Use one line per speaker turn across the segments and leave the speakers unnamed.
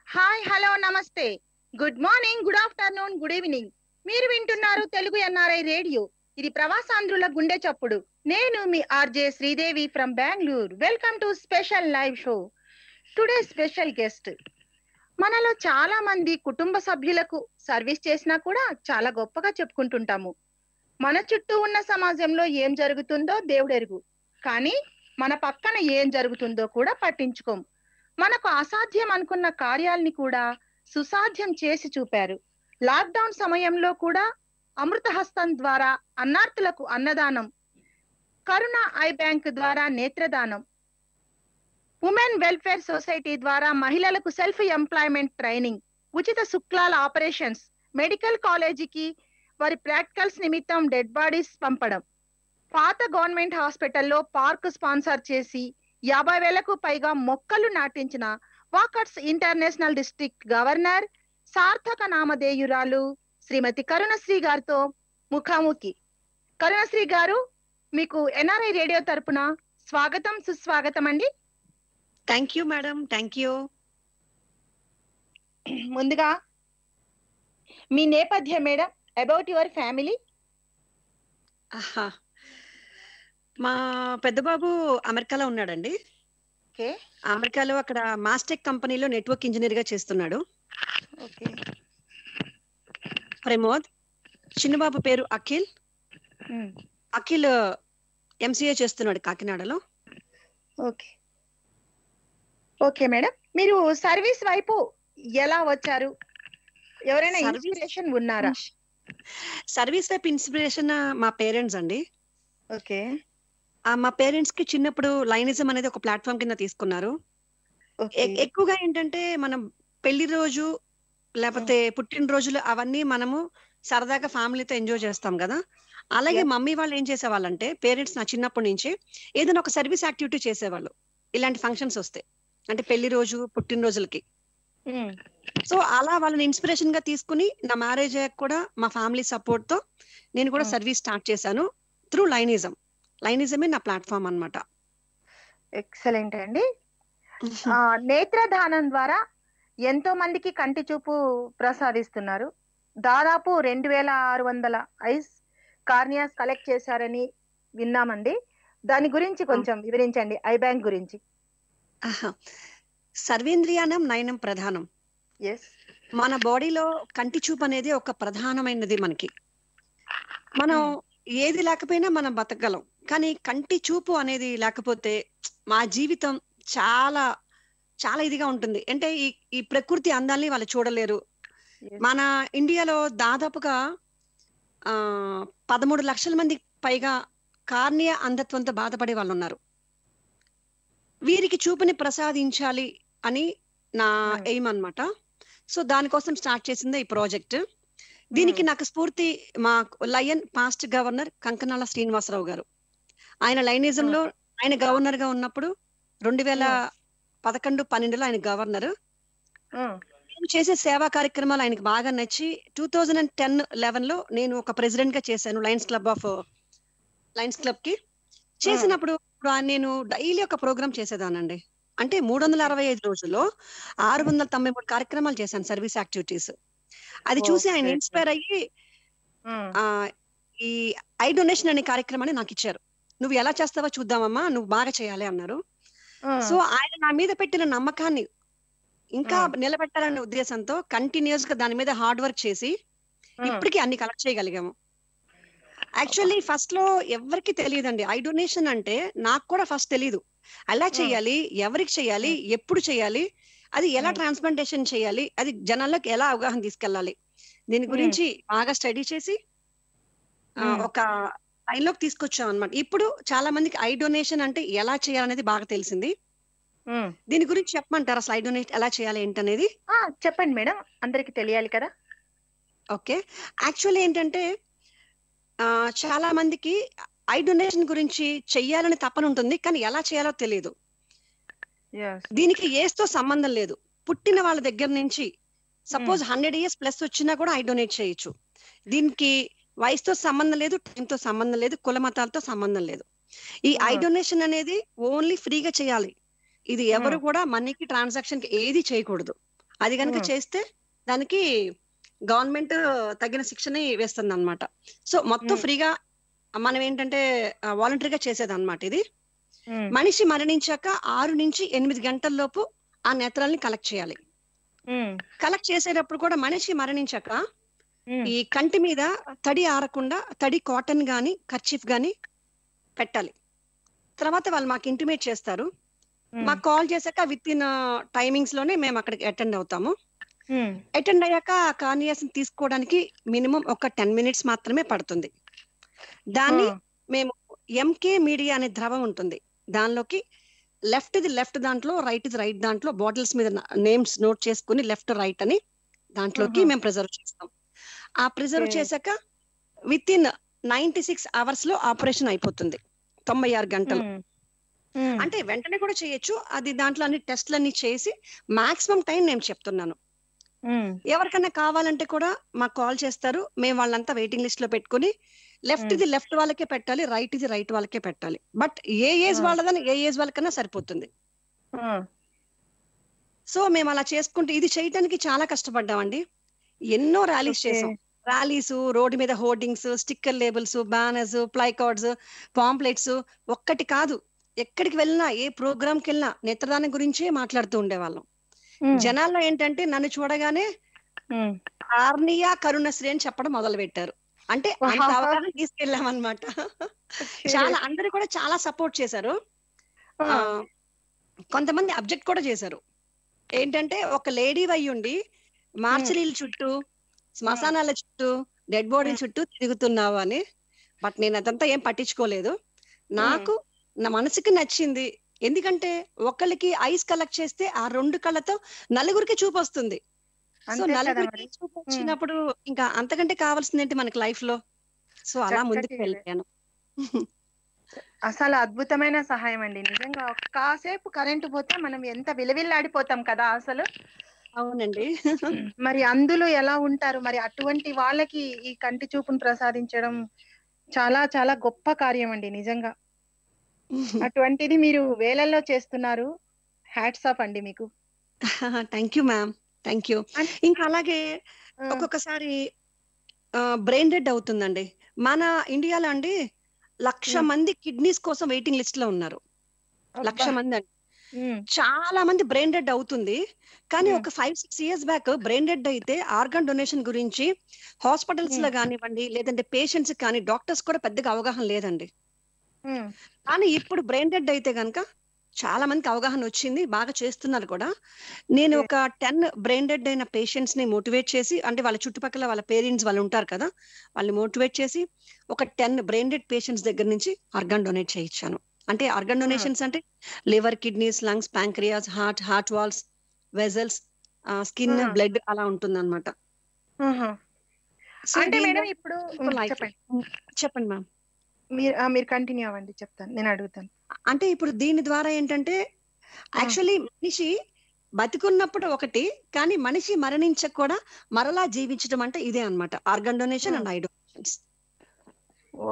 Hi hello నమస్తే good morning good afternoon good evening మీరు వింటున్నారు తెలుగు ఎన్ఆర్ఐ రేడియో ఇది ప్రవాసాంధ్రుల గుండె చప్పుడు నేను మీ RJ Sridevi from Bengaluru welcome to special live show today special guest మనలో చాలా మంది కుటుంబ సభ్యులకు సర్వీస్ చేసినా కూడా చాలా గొప్పగా చెప్పుకుంటుంటాము మన చుట్టూ ఉన్న సమాజంలో ఏం జరుగుతుందో దేవుడెరుగు కానీ మన పక్కన ఏం జరుగుతుందో కూడా పట్టించుకోం మనకు అసాధ్యం అనుకున్న కార్యాల్ని కూడా సుసాధ్యం చేసి చూపారు లాక్డౌన్ సమయంలో కూడా అమృతహస్తం ద్వారా అన్నార్థులకు అన్నదానం కరుణ ఐ బ్యాంక్ ద్వారా నేత్రదానం ఉమెన్ వెల్ఫేర్ సొసైటీ ద్వారా మహిళలకు సెల్ఫ్ ఎంప్లాయ్మెంట్ ట్రైనింగ్ ఉచిత శుక్లాల ఆపరేషన్స్ మెడికల్ కాలేజీకి వారి ప్రాక్టికల్స్ నిమిత్తం డెడ్ బాడీస్ పంపడం పాత గవర్నమెంట్ హాస్పిటల్లో పార్క్ స్పాన్సర్ చేసి యాభై వేలకు పైగా మొక్కలు నాటించిన వాకర్స్ ఇంటర్నేషనల్ డిస్ట్రిక్ట్ గవర్నర్ సార్థక నామధేయురాలు శ్రీమతి కరుణశ్రీ గారితో ముఖాముఖి కరుణశ్రీ గారు మీకు ఎన్ఆర్ఐ రేడియో తరపున స్వాగతం సుస్వాగతం అండి
thank you madam thank you
ముందుగా మీ నేపథ్యం మేడం అబౌట్ యువర్ ఫ్యామిలీ
ఆహా. మా పెద్ద బాబు అమెరికాలో ఉన్నాడండి
ఓకే
అమెరికాలో అక్కడ మాస్టెక్ కంపెనీలో నెట్వర్క్ ఇంజనీర్ గా చేస్తున్నాడు
ఓకే
ప్రమోద్ చిన్నబాబు పేరు అఖిల్ అఖిల్ ఎంసీఏ చేస్తున్నాడు కాకినాడలో
ఓకే ఓకే మేడం మీరు సర్వీస్ వైపు ఎలా వచ్చారు ఎవరైనా
Service-
ఇన్స్పిరేషన్ ఉన్నారా
సర్వీస్ వైపు ఇన్స్పిరేషన్ మా పేరెంట్స్ అండి
ఓకే
ఆ, మా పేరెంట్స్ కి చిన్నప్పుడు లైనిజం అనేది ఒక ప్లాట్ఫామ్ కింద తీసుకున్నారు
ఓకే
ఎ- ఎక్కువగా ఏంటంటే మనం పెళ్లి రోజు లేకపోతే పుట్టినరోజులు అవన్నీ మనము సరదాగా ఫ్యామిలీతో ఎంజాయ్ చేస్తాం కదా అలాగే
Yeah.
మమ్మీ వాళ్ళు ఏం చేసేవాళ్ళంటే పేరెంట్స్ నా చిన్నప్పటి నుంచి ఏదైనా ఒక సర్వీస్ యాక్టివిటీ చేసేవాళ్ళు ఇలాంటి ఫంక్షన్స్ వస్తే అంటే పెళ్లి రోజు పుట్టినరోజులకి
మ్మ్.
సో అలా వాళ్ళని ఇన్స్పిరేషన్ గా తీసుకుని నా మ్యారేజ్ అయ్యాక కూడా మా ఫ్యామిలీ సపోర్ట్ తో నేను కూడా
Hmm.
సర్వీస్ స్టార్ట్ చేశాను త్రూ లైనిజం లైనిజమే నా ప్లాట్ఫామ్ అన్నమాట
ఎక్సలెంట్ అండి ఆ, నేత్రదానం ద్వారా ఎంతో మందికి కంటి చూపు ప్రసాదిస్తున్నారు దాదాపు రెండు వేల ఆరు వందల ఐస్ కార్నియాస్ కలెక్ట్ చేశారని విన్నామండి దాని గురించి కొంచెం వివరించండి ఐ బ్యాంక్ గురించి
ఆహా. సర్వేంద్రియానం నయనం ప్రధానం
ఎస్
మన బాడీలో కంటి చూపు అనేది ఒక ప్రధానమైనది మనకి మనం ఏది లేకపోయినా మనం బతకగలం కానీ కంటి చూపు అనేది లేకపోతే మా జీవితం చాలా చాలా ఇదిగా ఉంటుంది అంటే ఈ ఈ ప్రకృతి అందాల్ని వాళ్ళు చూడలేరు మన ఇండియాలో దాదాపుగా ఆ పదమూడు లక్షల మంది పైగా కార్నియా అంధత్వంతో బాధపడే వాళ్ళు ఉన్నారు వీరికి చూపుని ప్రసాదించాలి అని నా
Hmm.
ఎయిమ్ అన్నమాట సో దానికోసం స్టార్ట్ చేసిందే ఈ ప్రాజెక్ట్ దీనికి నాకు స్ఫూర్తి మా lion past governor Kankanala Srinivasarao గారు ఆయన లైనిజం లో ఆయన గవర్నర్ గా ఉన్నప్పుడు రెండు వేల పదకొండు పన్నెండులో ఆయన గవర్నర్ నేను చేసే సేవా కార్యక్రమాలు ఆయనకి బాగా నచ్చి two thousand and ten eleven లో నేను ఒక ప్రెసిడెంట్ గా చేశాను lions club of lions club కి చేసినప్పుడు ఇప్పుడు ఆ నేను డైలీ ఒక ప్రోగ్రామ్ చేసేదానండి అంటే మూడు వందల అరవై ఐదు రోజుల్లో ఆరు వందల తొంభై మూడు కార్యక్రమాలు చేశాను సర్వీస్ యాక్టివిటీస్ అది చూసి ఆయన
Okay.
ఇన్స్పైర్ అయ్యి ఆ ఈ ఐ డొనేషన్ అనే కార్యక్రమాన్ని నాకు ఇచ్చారు నువ్వు ఎలా చేస్తావో చూద్దామమ్మా నువ్వు బాగా చేయాలి అన్నారు సో ఆయన నా మీద పెట్టిన నమ్మకాన్ని ఇంకా
Hmm.
నిలబెట్టాలనే ఉద్దేశంతో కంటిన్యూస్ గా దాని మీద హార్డ్ వర్క్ చేసి ఇప్పటికీ అన్ని కలెక్ట్ చేయగలిగాము యాక్చువల్లీ ఫస్ట్ లో ఎవరికి తెలియదండి ఐ డొనేషన్ అంటే నాకు కూడా ఫస్ట్ తెలియదు ఎలా చేయాలి ఎవరికి చేయాలి ఎప్పుడు చేయాలి అది ఎలా
Hmm.
ట్రాన్స్ప్లాంటేషన్ చేయాలి అది జనాల్లోకి ఎలా అవగాహన తీసుకెళ్ళాలి దీని
Hmm.
గురించి బాగా స్టడీ చేసి ఆ,
Hmm.
ఒక లైన్లోకి తీసుకొచ్చాం అనమాట ఇప్పుడు చాలా మందికి ఐ డొనేషన్ అంటే ఎలా చేయాలనేది బాగా తెలిసింది దీని గురించి చెప్పమంటారా అసలు ఐ డొనేట్ ఎలా చేయాలి ఏంటనేది
చెప్పండి మేడం అందరికి తెలియాలి కదా
ఓకే యాక్చువల్లీ ఏంటంటే ఆ, చాలా మందికి ఐ డొనేషన్ గురించి చెయ్యాలని తపన ఉంటుంది కానీ ఎలా చేయాలో తెలియదు దీనికి ఏజ్తో సంబంధం లేదు పుట్టిన వాళ్ళ దగ్గర నుంచి సపోజ్ హండ్రెడ్ ఇయర్స్ ప్లస్ వచ్చినా కూడా ఐ డొనేట్ చేయొచ్చు దీనికి వయసుతో సంబంధం లేదు టైంతో సంబంధం లేదు కుల మతాలతో సంబంధం లేదు ఈ ఐ
Ah.
డొనేషన్ అనేది ఓన్లీ ఫ్రీగా చేయాలి ఇది ఎవరు
Hmm.
కూడా మనీకి ట్రాన్సాక్షన్ కి ఏది చేయకూడదు అది కనుక
Hmm.
చేస్తే దానికి గవర్నమెంట్ తగిన శిక్షని వేస్తుంది అనమాట సో మొత్తం
Hmm.
ఫ్రీగా మనం ఏంటంటే వాలంటరీగా చేసేది అనమాట ఇది
ఉమ్,
మనిషి మరణించాక ఆరు నుంచి ఎనిమిది గంటల లోపు ఆ నేత్రాలని కలెక్ట్ చేయాలి
ఉమ్,
కలెక్ట్ చేసేటప్పుడు కూడా మనిషి మరణించాక
ఉమ్,
ఈ కంటి మీద తడి ఆరకుండా తడి కాటన్ గాని కర్చీఫ్ గాని పెట్టాలి తర్వాత వాళ్ళు మాకు ఇంటిమేట్ చేస్తారు
ఉమ్,
మాకు కాల్ చేశాక విత్ ఇన్ టైమింగ్స్ లోనే మేము అక్కడికి అటెండ్ అవుతాము
ఉమ్,
అటెండ్ అయ్యాక ఆ కార్నియాస్ తీసుకోవడానికి మినిమం ఒక టెన్ మినిట్స్ మాత్రమే పడుతుంది దాన్ని
ఆ,
మేము ఎంకే మీడియా అనే ద్రవం ఉంటుంది దానిలోకి లెఫ్ట్ ది లెఫ్ట్ దాంట్లో రైట్ ది రైట్ దాంట్లో బాటిల్స్ మీద నేమ్స్ నోట్ చేసుకుని లెఫ్ట్ రైట్ అని దాంట్లోకి
ఆహా.
మేము ప్రిజర్వ్ చేస్తాం ఆ ప్రిజర్వ్
Okay.
చేశాక within ninety six hours లో ఆపరేషన్ అయిపోతుంది తొంభై ఆరు గంటలు
ఉమ్, ఉమ్,
అంటే వెంటనే కూడా చేయొచ్చు అది దాంట్లో అన్ని టెస్ట్లన్నీ చేసి మాక్సిమం టైం నేను చెప్తున్నాను
ఉమ్,
ఎవరికైనా కావాలంటే కూడా మాకు కాల్ చేస్తారు మేము వాళ్ళంతా వెయిటింగ్ లిస్ట్ లో పెట్టుకుని లెఫ్ట్
Hmm.
ది లెఫ్ట్ వాళ్ళకే పెట్టాలి రైట్ ది రైట్ వాళ్ళకే పెట్టాలి బట్ ఏ ఏజ్
Ah.
వాళ్ళదని ఏ ఏజ్ వాళ్ళకన్నా సరిపోతుంది
ఆ,
సో మేము అలా చేసుకుంటే ఇది చేయడానికి చాలా కష్టపడ్డామండి ఎన్నో ర్యాలీస్
Okay.
చేసాం ర్యాలీస్ రోడ్డు మీద hoardings sticker labels banners placards pamphlets ఒక్కటి కాదు ఎక్కడికి వెళ్ళినా ఏ ప్రోగ్రామ్ కి వెళ్ళినా నేత్రదానం గురించే మాట్లాడుతూ ఉండేవాళ్ళం
ఉమ్,
జనాల్లో ఏంటంటే నన్ను చూడగానే
ఉమ్,
ఆర్నియా కరుణశ్రీ అని చెప్పడం మొదలు పెట్టారు అంటే అంత
Wow.
అవగాహన తీసుకెళ్ళామన్నమాట చాలా అందరూ కూడా చాలా సపోర్ట్ చేశారు
ఆ,
ఆ, కొంతమంది అబ్జెక్ట్ కూడా చేశారు ఏంటంటే ఒక లేడీ ఉండి మార్చరీల చుట్టూ శ్మశానాల చుట్టూ డెడ్ బాడీల చుట్టూ తిరుగుతున్నావు అని బట్ నేను అదంతా ఏం పట్టించుకోలేదు నాకు నా మనసుకి నచ్చింది ఎందుకంటే ఒకళ్ళకి ఐస్ కలెక్ట్ చేస్తే ఆ రెండు కళ్ళతో నలుగురికి చూపు వస్తుంది సో
అంతే కదా
నలుగురికి
మరి.
చూపు వచ్చినప్పుడు ఇంకా అంతకంటే కావాల్సింది ఏంటి మనకి లైఫ్ లో సో అలా
చక్కటి
ముందుకు
ఇదే.
వెళ్ళాను
అసలు అద్భుతమైన సహాయం అండి నిజంగా కాసేపు కరెంటు పోతే మనం ఎంత విలవిల్లాడిపోతాం కదా అసలు
అవునండి
మరి అందులో ఎలా ఉంటారు మరి అటువంటి వాళ్ళకి ఈ కంటి చూపును ప్రసాదించడం చాలా చాలా గొప్ప కార్యం అండి నిజంగా అటువంటిది మీరు వేలల్లో చేస్తున్నారు హ్యాట్స్ ఆఫ్ అండి మీకు
thank you ma'am thank you
అన్-
ఇంకా అలాగే
ఆ,
ఒక్కొక్కసారి బ్రెయిన్ డెడ్ అవుతుందండి మన ఇండియాలో అండి లక్ష
మ్మ్.
మంది కిడ్నీస్ కోసం వెయిటింగ్ లిస్ట్ లో ఉన్నారు లక్ష
అబ్బా.
మంది అండి
ఉమ్,
చాలా మంది బ్రెయిన్ డెడ్ అవుతుంది కానీ
మ్మ్.
ఒక five six years back brain dead అయితే ఆర్గన్ డొనేషన్ గురించి హాస్పిటల్స్ లో
మ్మ్.
కానివ్వండి లేదంటే పేషెంట్స్ కానీ డాక్టర్స్ కూడా పెద్దగా అవగాహన లేదండి
ఉమ్,
కానీ ఇప్పుడు బ్రెయిన్ డెడ్ అయితే గనక చాలా మందికి అవగాహన వచ్చింది బాగా చేస్తున్నారు కూడా నేను
Okay.
ఒక టెన్ బ్రెయిన్ డెడ్ అయిన పేషెంట్స్ ని మోటివేట్ చేసి అంటే వాళ్ళ చుట్టుపక్కల వాళ్ళ పేరెంట్స్ వాళ్ళు ఉంటారు కదా వాళ్ళని మోటివేట్ చేసి ఒక టెన్ బ్రెయిన్ డెడ్ పేషెంట్స్ దగ్గర నుంచి ఆర్గన్ డొనేట్ చేయించాను అంటే ఆర్గన్ డొనేషన్స్ అంటే liver kidneys lungs pancreas heart heart valves vessels skin
Hmm.
Blood అలా ఉంటుంది అనమాట
ఆహా. అంటే మేడం ఇప్పుడు ఉమ్,
life.
చెప్పండి
చెప్పండి మ్యామ్
మీరు ఆ, మీరు కంటిన్యూ అవ్వండి చెప్తాను నేను అడుగుతాను
అంటే ఇప్పుడు దీని ద్వారా ఏంటంటే యాక్చువల్లీ మనిషి బతికున్నప్పుడు ఒకటి కానీ మనిషి మరణించక కూడా మరలా జీవించడం అంటే ఇదే అన్నమాట organ donation and eye donations
ఓ.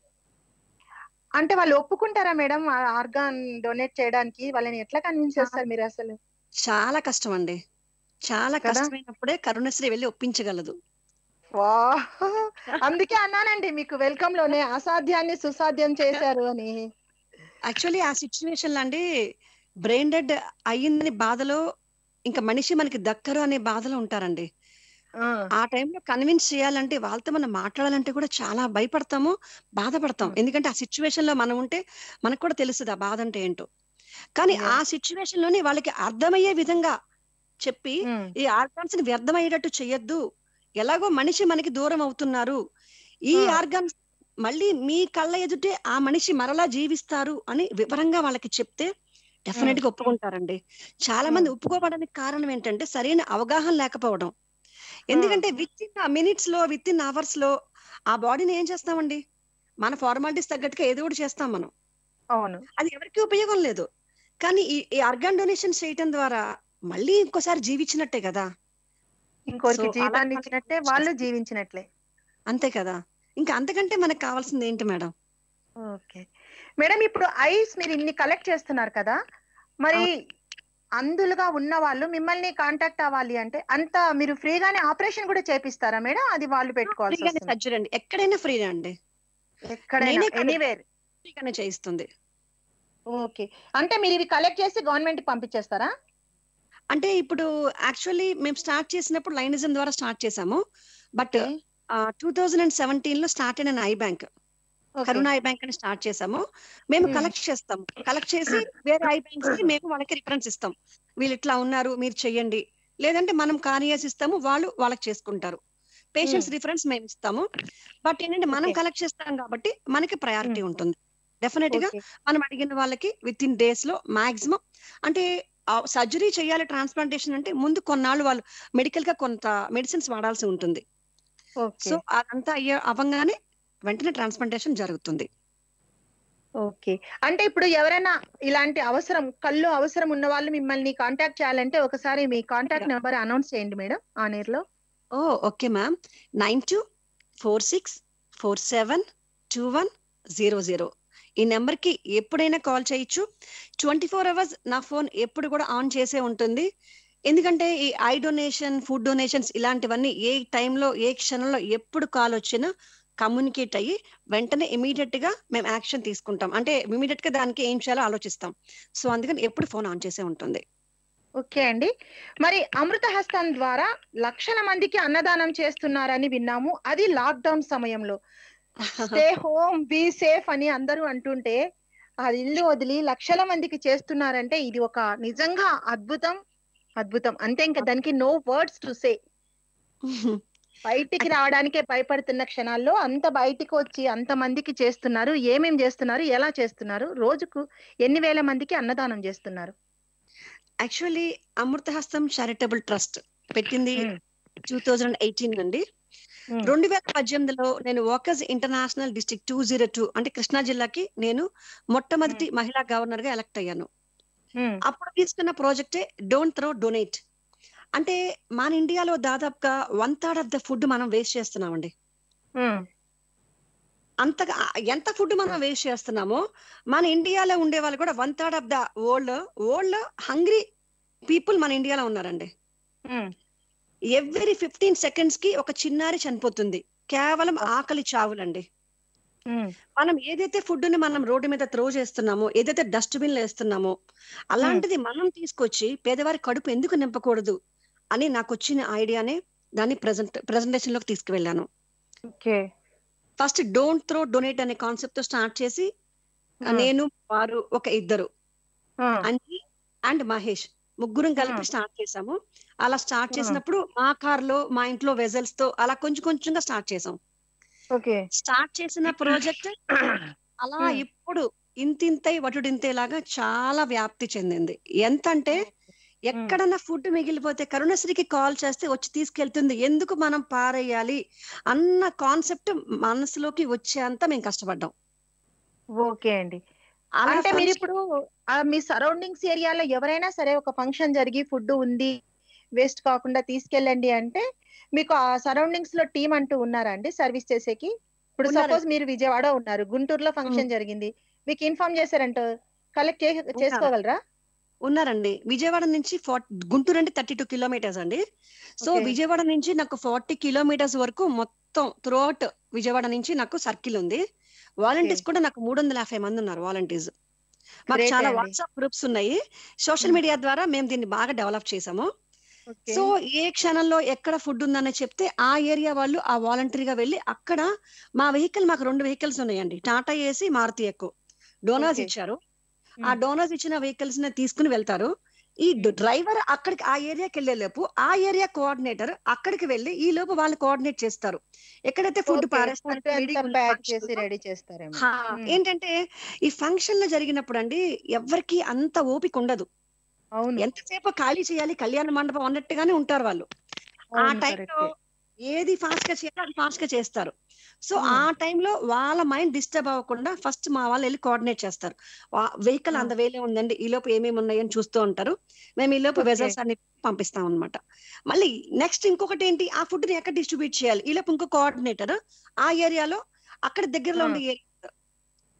అంటే వాళ్ళు ఒప్పుకుంటారా మేడం ఆర్గాన్ డొనేట్ చేయడానికి వాళ్ళని ఎట్లా కన్విన్స్ చేస్తారు మీరు అసలు
చాలా కష్టం అండి చాలా
కదా?
కష్టమైనప్పుడే కరుణశ్రీ వెళ్ళి ఒప్పించగలదు
వా అందుకే అన్నానండి మీకు వెల్కమ్ లోనే అసాధ్యాన్ని సుసాధ్యం చేశారు అని
యాక్చువల్లీ ఆ సిచ్యువేషన్ లో అండి బ్రెయిన్ డెడ్ అయ్యిందని బాధలో ఇంకా మనిషి మనకి దక్కరు అనే బాధలో ఉంటారండి
ఆ,
ఆ టైంలో కన్విన్స్ చేయాలంటే వాళ్ళతో మనం మాట్లాడాలంటే కూడా చాలా భయపడతాము బాధపడతాం
Hmm.
ఎందుకంటే ఆ సిచ్యువేషన్ లో మనం ఉంటే మనకు కూడా తెలుస్తుంది ఆ బాధ అంటే ఏంటో కానీ
Yeah.
ఆ సిచ్యువేషన్ లోనే వాళ్ళకి అర్థమయ్యే విధంగా చెప్పి
ఉమ్,
ఈ ఆర్గాన్స్ ని వ్యర్థమయ్యేటట్టు చెయ్యొద్దు ఎలాగో మనిషి మనకి దూరం అవుతున్నారు ఈ
Hmm.
ఆర్గాన్స్ మళ్ళీ మీ కళ్ళ ఎదుటే ఆ మనిషి మరలా జీవిస్తారు అని వివరంగా వాళ్ళకి చెప్తే డెఫినెట్ గా ఒప్పుకుంటారండి చాలా మంది
Hmm.
ఒప్పుకోవడానికి కారణం ఏంటంటే సరైన అవగాహన లేకపోవడం ఎందుకంటే విత్ ఇన్ మినిట్స్ లో విత్ ఇన్ అవర్స్ లో ఆ బాడీని ఏం చేస్తామండి మన ఫార్మాలిటీస్ తగ్గట్టుగా ఏదో ఒకటి చేస్తాం మనం
అవును
అది ఎవరికి ఉపయోగం లేదు కానీ ఈ ఈ ఆర్గాన్ డొనేషన్ చేయటం ద్వారా మళ్ళీ ఇంకోసారి జీవించినట్టే కదా
ఇంకోరికి
So, అలా
జీవితాన్ని
మనకి
ఇచ్చినట్టే వాళ్ళు జీవించినట్లే
అంతే కదా ఇంకా అంతకంటే మనకు కావాల్సింది ఏంటి మేడం
ఓకే మేడం ఇప్పుడు ఐస్ మీరు ఇన్ని కలెక్ట్ చేస్తున్నారు కదా మరి అందులుగా ఉన్న వాళ్ళు మిమ్మల్ని కాంటాక్ట్ అవ్వాలి అంటే అంత మీరు ఫ్రీగానే ఆపరేషన్ కూడా చేపిస్తారా మేడం అది వాళ్ళు పెట్టుకోవాల్సి
ఫ్రీగానే
వస్తుంది
సర్జరీ అండి ఎక్కడైనా ఫ్రీ అండి
ఎక్కడైనా
నేనే కాదు.
ఎనీవేర్
ఫ్రీగానే చేయిస్తుంది
ఓకే అంటే మీరు ఇవి కలెక్ట్ చేసి గవర్నమెంట్ పంపించేస్తారా
అంటే ఇప్పుడు యాక్చువల్లీ మేము స్టార్ట్ చేసినప్పుడు లైనిజం ద్వారా స్టార్ట్ చేసాము but two thousand and seventeen లో స్టార్ట్ అయిన eye bank
Okay.
Karuna eye bank అని స్టార్ట్ చేసాము మేము
Hmm.
కలెక్ట్ చేస్తాం కలెక్ట్ చేసి వేరే ఐ బ్యాంక్స్ కి మేము వాళ్ళకి రిఫరెన్స్ ఇస్తాం వీళ్ళు ఇట్లా ఉన్నారు మీరు చెయ్యండి లేదంటే మనం కార్నియాస్ ఇస్తాము వాళ్ళు వాళ్ళకి చేసుకుంటారు పేషెంట్స్ రిఫరెన్స్ మేము ఇస్తాము బట్ ఏంటంటే మనం
Okay.
కలెక్ట్ చేస్తాం కాబట్టి మనకి ప్రయారిటీ
Hmm.
ఉంటుంది డెఫినెట్ గా
Okay.
మనం అడిగిన వాళ్ళకి విత్ ఇన్ డేస్ లో మాక్సిమం అంటే సర్జరీ చేయాలి ట్రాన్స్ప్లాంటేషన్ అంటే ముందు కొన్నాళ్ళు వాళ్ళు మెడికల్ గా కొంత మెడిసిన్స్ వాడాల్సి ఉంటుంది
ఓకే
సో అదంతా అయ్యే అవ్వగానే వెంటనే ట్రాన్స్ప్లాంటేషన్ జరుగుతుంది
ఓకే అంటే ఇప్పుడు ఎవరైనా ఇలాంటి అవసరం కళ్ళు అవసరం ఉన్న వాళ్ళు మిమ్మల్ని కాంటాక్ట్ చేయాలంటే ఒకసారి మీ కాంటాక్ట్
Yeah.
నెంబర్ అనౌన్స్ చేయండి మేడం ఆన్ ఎయిర్ లో
oh okay ma'am nine two four six four seven two one zero zero ఈ నెంబర్ కి ఎప్పుడైనా కాల్ చేయొచ్చు ట్వంటీ ఫోర్ అవర్స్ నా ఫోన్ ఎప్పుడు కూడా ఆన్ చేసే ఉంటుంది ఎందుకంటే ఈ ఐ డొనేషన్ ఫుడ్ డొనేషన్స్ ఇలాంటివన్నీ ఏ టైంలో ఏ క్షణంలో ఎప్పుడు కాల్ వచ్చినా కమ్యూనికేట్ అయ్యి వెంటనే ఇమీడియట్ గా మేము యాక్షన్ తీసుకుంటాం అంటే ఇమీడియట్ గా దానికి ఏం చేయాలో ఆలోచిస్తాం సో అందుకని ఎప్పుడు ఫోన్ ఆన్ చేసే ఉంటుంది
ఓకే అండి మరి అమృత హస్తం ద్వారా లక్షల మందికి అన్నదానం చేస్తున్నారని విన్నాము అది లాక్డౌన్ సమయంలో స్టే హోమ్ బీ సేఫ్ అని అందరూ అంటుంటే అది ఇల్లు వదిలి లక్షల మందికి చేస్తున్నారంటే ఇది ఒక నిజంగా అద్భుతం అద్భుతం అంతే ఇంకా దానికి నో వర్డ్స్ టు సే బయటికి రావడానికే భయపడుతున్న క్షణాల్లో అంత బయటికి వచ్చి అంత మందికి చేస్తున్నారు ఏమేం చేస్తున్నారు ఎలా చేస్తున్నారు రోజుకు ఎన్ని వేల మందికి అన్నదానం చేస్తున్నారు
యాక్చువల్లీ అమృతహస్తం చారిటబుల్ ట్రస్ట్ పెట్టింది
మ్మ్.
టూ థౌజండ్ ఎయిటీన్ అండి
మ్మ్.
రెండు వేల పద్దెనిమిదిలో నేను walkers international district two zero two అంటే కృష్ణా జిల్లాకి నేను మొట్టమొదటి మహిళా గవర్నర్ గా ఎలక్ట్ అయ్యాను
మ్మ్.
అప్పుడు తీసుకున్న ప్రాజెక్టే డోంట్ త్రో డొనేట్ అంటే మన ఇండియాలో దాదాపుగా one third of the food మనం వేస్ట్ చేస్తున్నామండి
మ్మ్.
అంతగా ఎంత ఫుడ్ మనం వేస్ట్ చేస్తున్నామో మన ఇండియాలో ఉండే వాళ్ళు కూడా one third of the world world hungry people మన ఇండియాలో ఉన్నారండి
మ్మ్.
ఎవ్రీ ఫిఫ్టీన్ సెకండ్స్ కి ఒక చిన్నారి చనిపోతుంది కేవలం ఆకలి చావులండి
మ్మ్.
మనం ఏదైతే ఫుడ్ ని మనం రోడ్డు మీద త్రో చేస్తున్నామో ఏదైతే డస్ట్బిన్ లో వేస్తున్నామో అలాంటిది మనం తీసుకొచ్చి పేదవారి కడుపు ఎందుకు నింపకూడదు అని నాకు వచ్చిన ఐడియానే దాన్ని ప్రెజెంట్ ప్రెజెంటేషన్ లోకి తీసుకువెళ్ళాను
okay
first don't throw donate అనే కాన్సెప్ట్ తో స్టార్ట్ చేసి
మ్మ్.
నేను వారు ఒక ఇద్దరు
ఆ.
అంజీ అండ్ మహేష్ ముగ్గురం కలిపి
మ్మ్.
స్టార్ట్ చేసాము అలా స్టార్ట్
మ్మ్.
చేసినప్పుడు మా కార్ లో మా ఇంట్లో వెజల్స్ తో అలా కొంచెం కొంచెంగా స్టార్ట్ చేసాం
ఓకే
స్టార్ట్ చేసిన ప్రాజెక్ట్ అలా
మ్మ్.
ఇప్పుడు ఇంతింతై వటుడింతేలాగా చాలా వ్యాప్తి చెందింది ఎంత అంటే ఎక్కడన్నా ఫుడ్ మిగిలిపోతే కరుణశ్రీకి కాల్ చేస్తే వచ్చి తీసుకెళ్తుంది ఎందుకు మనం పారేయాలి అన్న కాన్సెప్ట్ మనసులోకి వచ్చేంత మేము కష్టపడ్డాం
ఓకే అండి
అలా
అంటే మీరు
function-
ఇప్పుడు ఆ మీ సరౌండింగ్స్ ఏరియాలో ఎవరైనా సరే ఒక ఫంక్షన్ జరిగి ఫుడ్ ఉంది వేస్ట్ కాకుండా తీసుకెళ్ళండి అంటే మీకు ఆ సరౌండింగ్స్ లో టీం అంటూ ఉన్నారా అండి సర్వీస్ చేసేకి ఇప్పుడు
ఉన్నారు.
సపోజ్ మీరు విజయవాడ ఉన్నారు గుంటూరులో ఫంక్షన్ జరిగింది మీకు ఇన్ఫార్మ్ చేశారంట కలెక్ట్ చేసుకోగలరా
ఉన్నారండి విజయవాడ నుంచి ఫార్టీ గుంటూరు అంటే థర్టీ టూ కిలోమీటర్స్ అండి సో
Okay.
విజయవాడ నుంచి నాకు ఫార్టీ కిలోమీటర్స్ వరకు మొత్తం త్రూఅవుట్ విజయవాడ నుంచి నాకు సర్కిల్ ఉంది వాలంటీర్స్ కూడా నాకు మూడు వందల యాభై మంది ఉన్నారు వాలంటీర్స్ మాకు
Great
చాలా
అండి.
వాట్సాప్ గ్రూప్స్ ఉన్నాయి సోషల్
Hmm.
మీడియా ద్వారా మేము దీన్ని బాగా డెవలప్ చేసాము
Okay.
సో ఏ క్షణంలో ఎక్కడ ఫుడ్ ఉందని చెప్తే ఆ ఏరియా వాళ్ళు ఆ వాలంటరీగా వెళ్ళి అక్కడ మా వెహికల్ మాకు రెండు వెహికల్స్ ఉన్నాయండి టాటా ఏసీ మారుతి ఎక్కువ డోనర్స్
Okay.
ఇచ్చారు
Hmm.
ఆ డోనర్స్ ఇచ్చిన వెహికల్స్ ని తీసుకుని వెళ్తారు ఈ డ్రైవర్ అక్కడికి ఆ ఏరియాకి వెళ్లే లోపు ఆ ఏరియా కోఆర్డినేటర్ అక్కడికి వెళ్ళి ఈ లోపు వాళ్ళు కోఆర్డినేట్ చేస్తారు ఎక్కడైతే ఫుడ్
Okay. Food అంతా ప్యాక్ చేసి
పారేస్తారు
రెడీ చేస్తారేమో
హా,
Hmm.
ఏంటంటే ఈ ఫంక్షన్ లో జరిగినప్పుడు అండి ఎవరికి అంత ఓపిక ఉండదు
అవును
ఎంతసేపు ఖాళీ చేయాలి కళ్యాణ మండపం అన్నట్టుగానే ఉంటారు వాళ్ళు ఆ
అవును,
టైంలో
correct.
ఏది ఫాస్ట్ గా చేయాలో అది ఫాస్ట్ గా చేస్తారు సో
Hmm.
ఆ టైంలో వాళ్ళ మైండ్ డిస్టర్బ్ అవ్వకుండా ఫస్ట్ మా వాళ్ళు వెళ్ళి కోఆర్డినేట్ చేస్తారు వెహికల్
Hmm.
అంత వేలే ఉందండి ఈ లోపు ఏమేమి ఉన్నాయని చూస్తూ ఉంటారు మేము ఈ లోపు
Okay.
వెజల్స్ అన్ని పంపిస్తాం అన్నమాట మళ్ళీ నెక్స్ట్ ఇంకొకటి ఏంటి ఆ ఫుడ్ ని ఎక్కడ డిస్ట్రిబ్యూట్ చేయాలి ఈ లోపు ఇంకో కోఆర్డినేటర్ ఆ ఏరియాలో అక్కడ దగ్గరలో
Hmm.
ఉండే area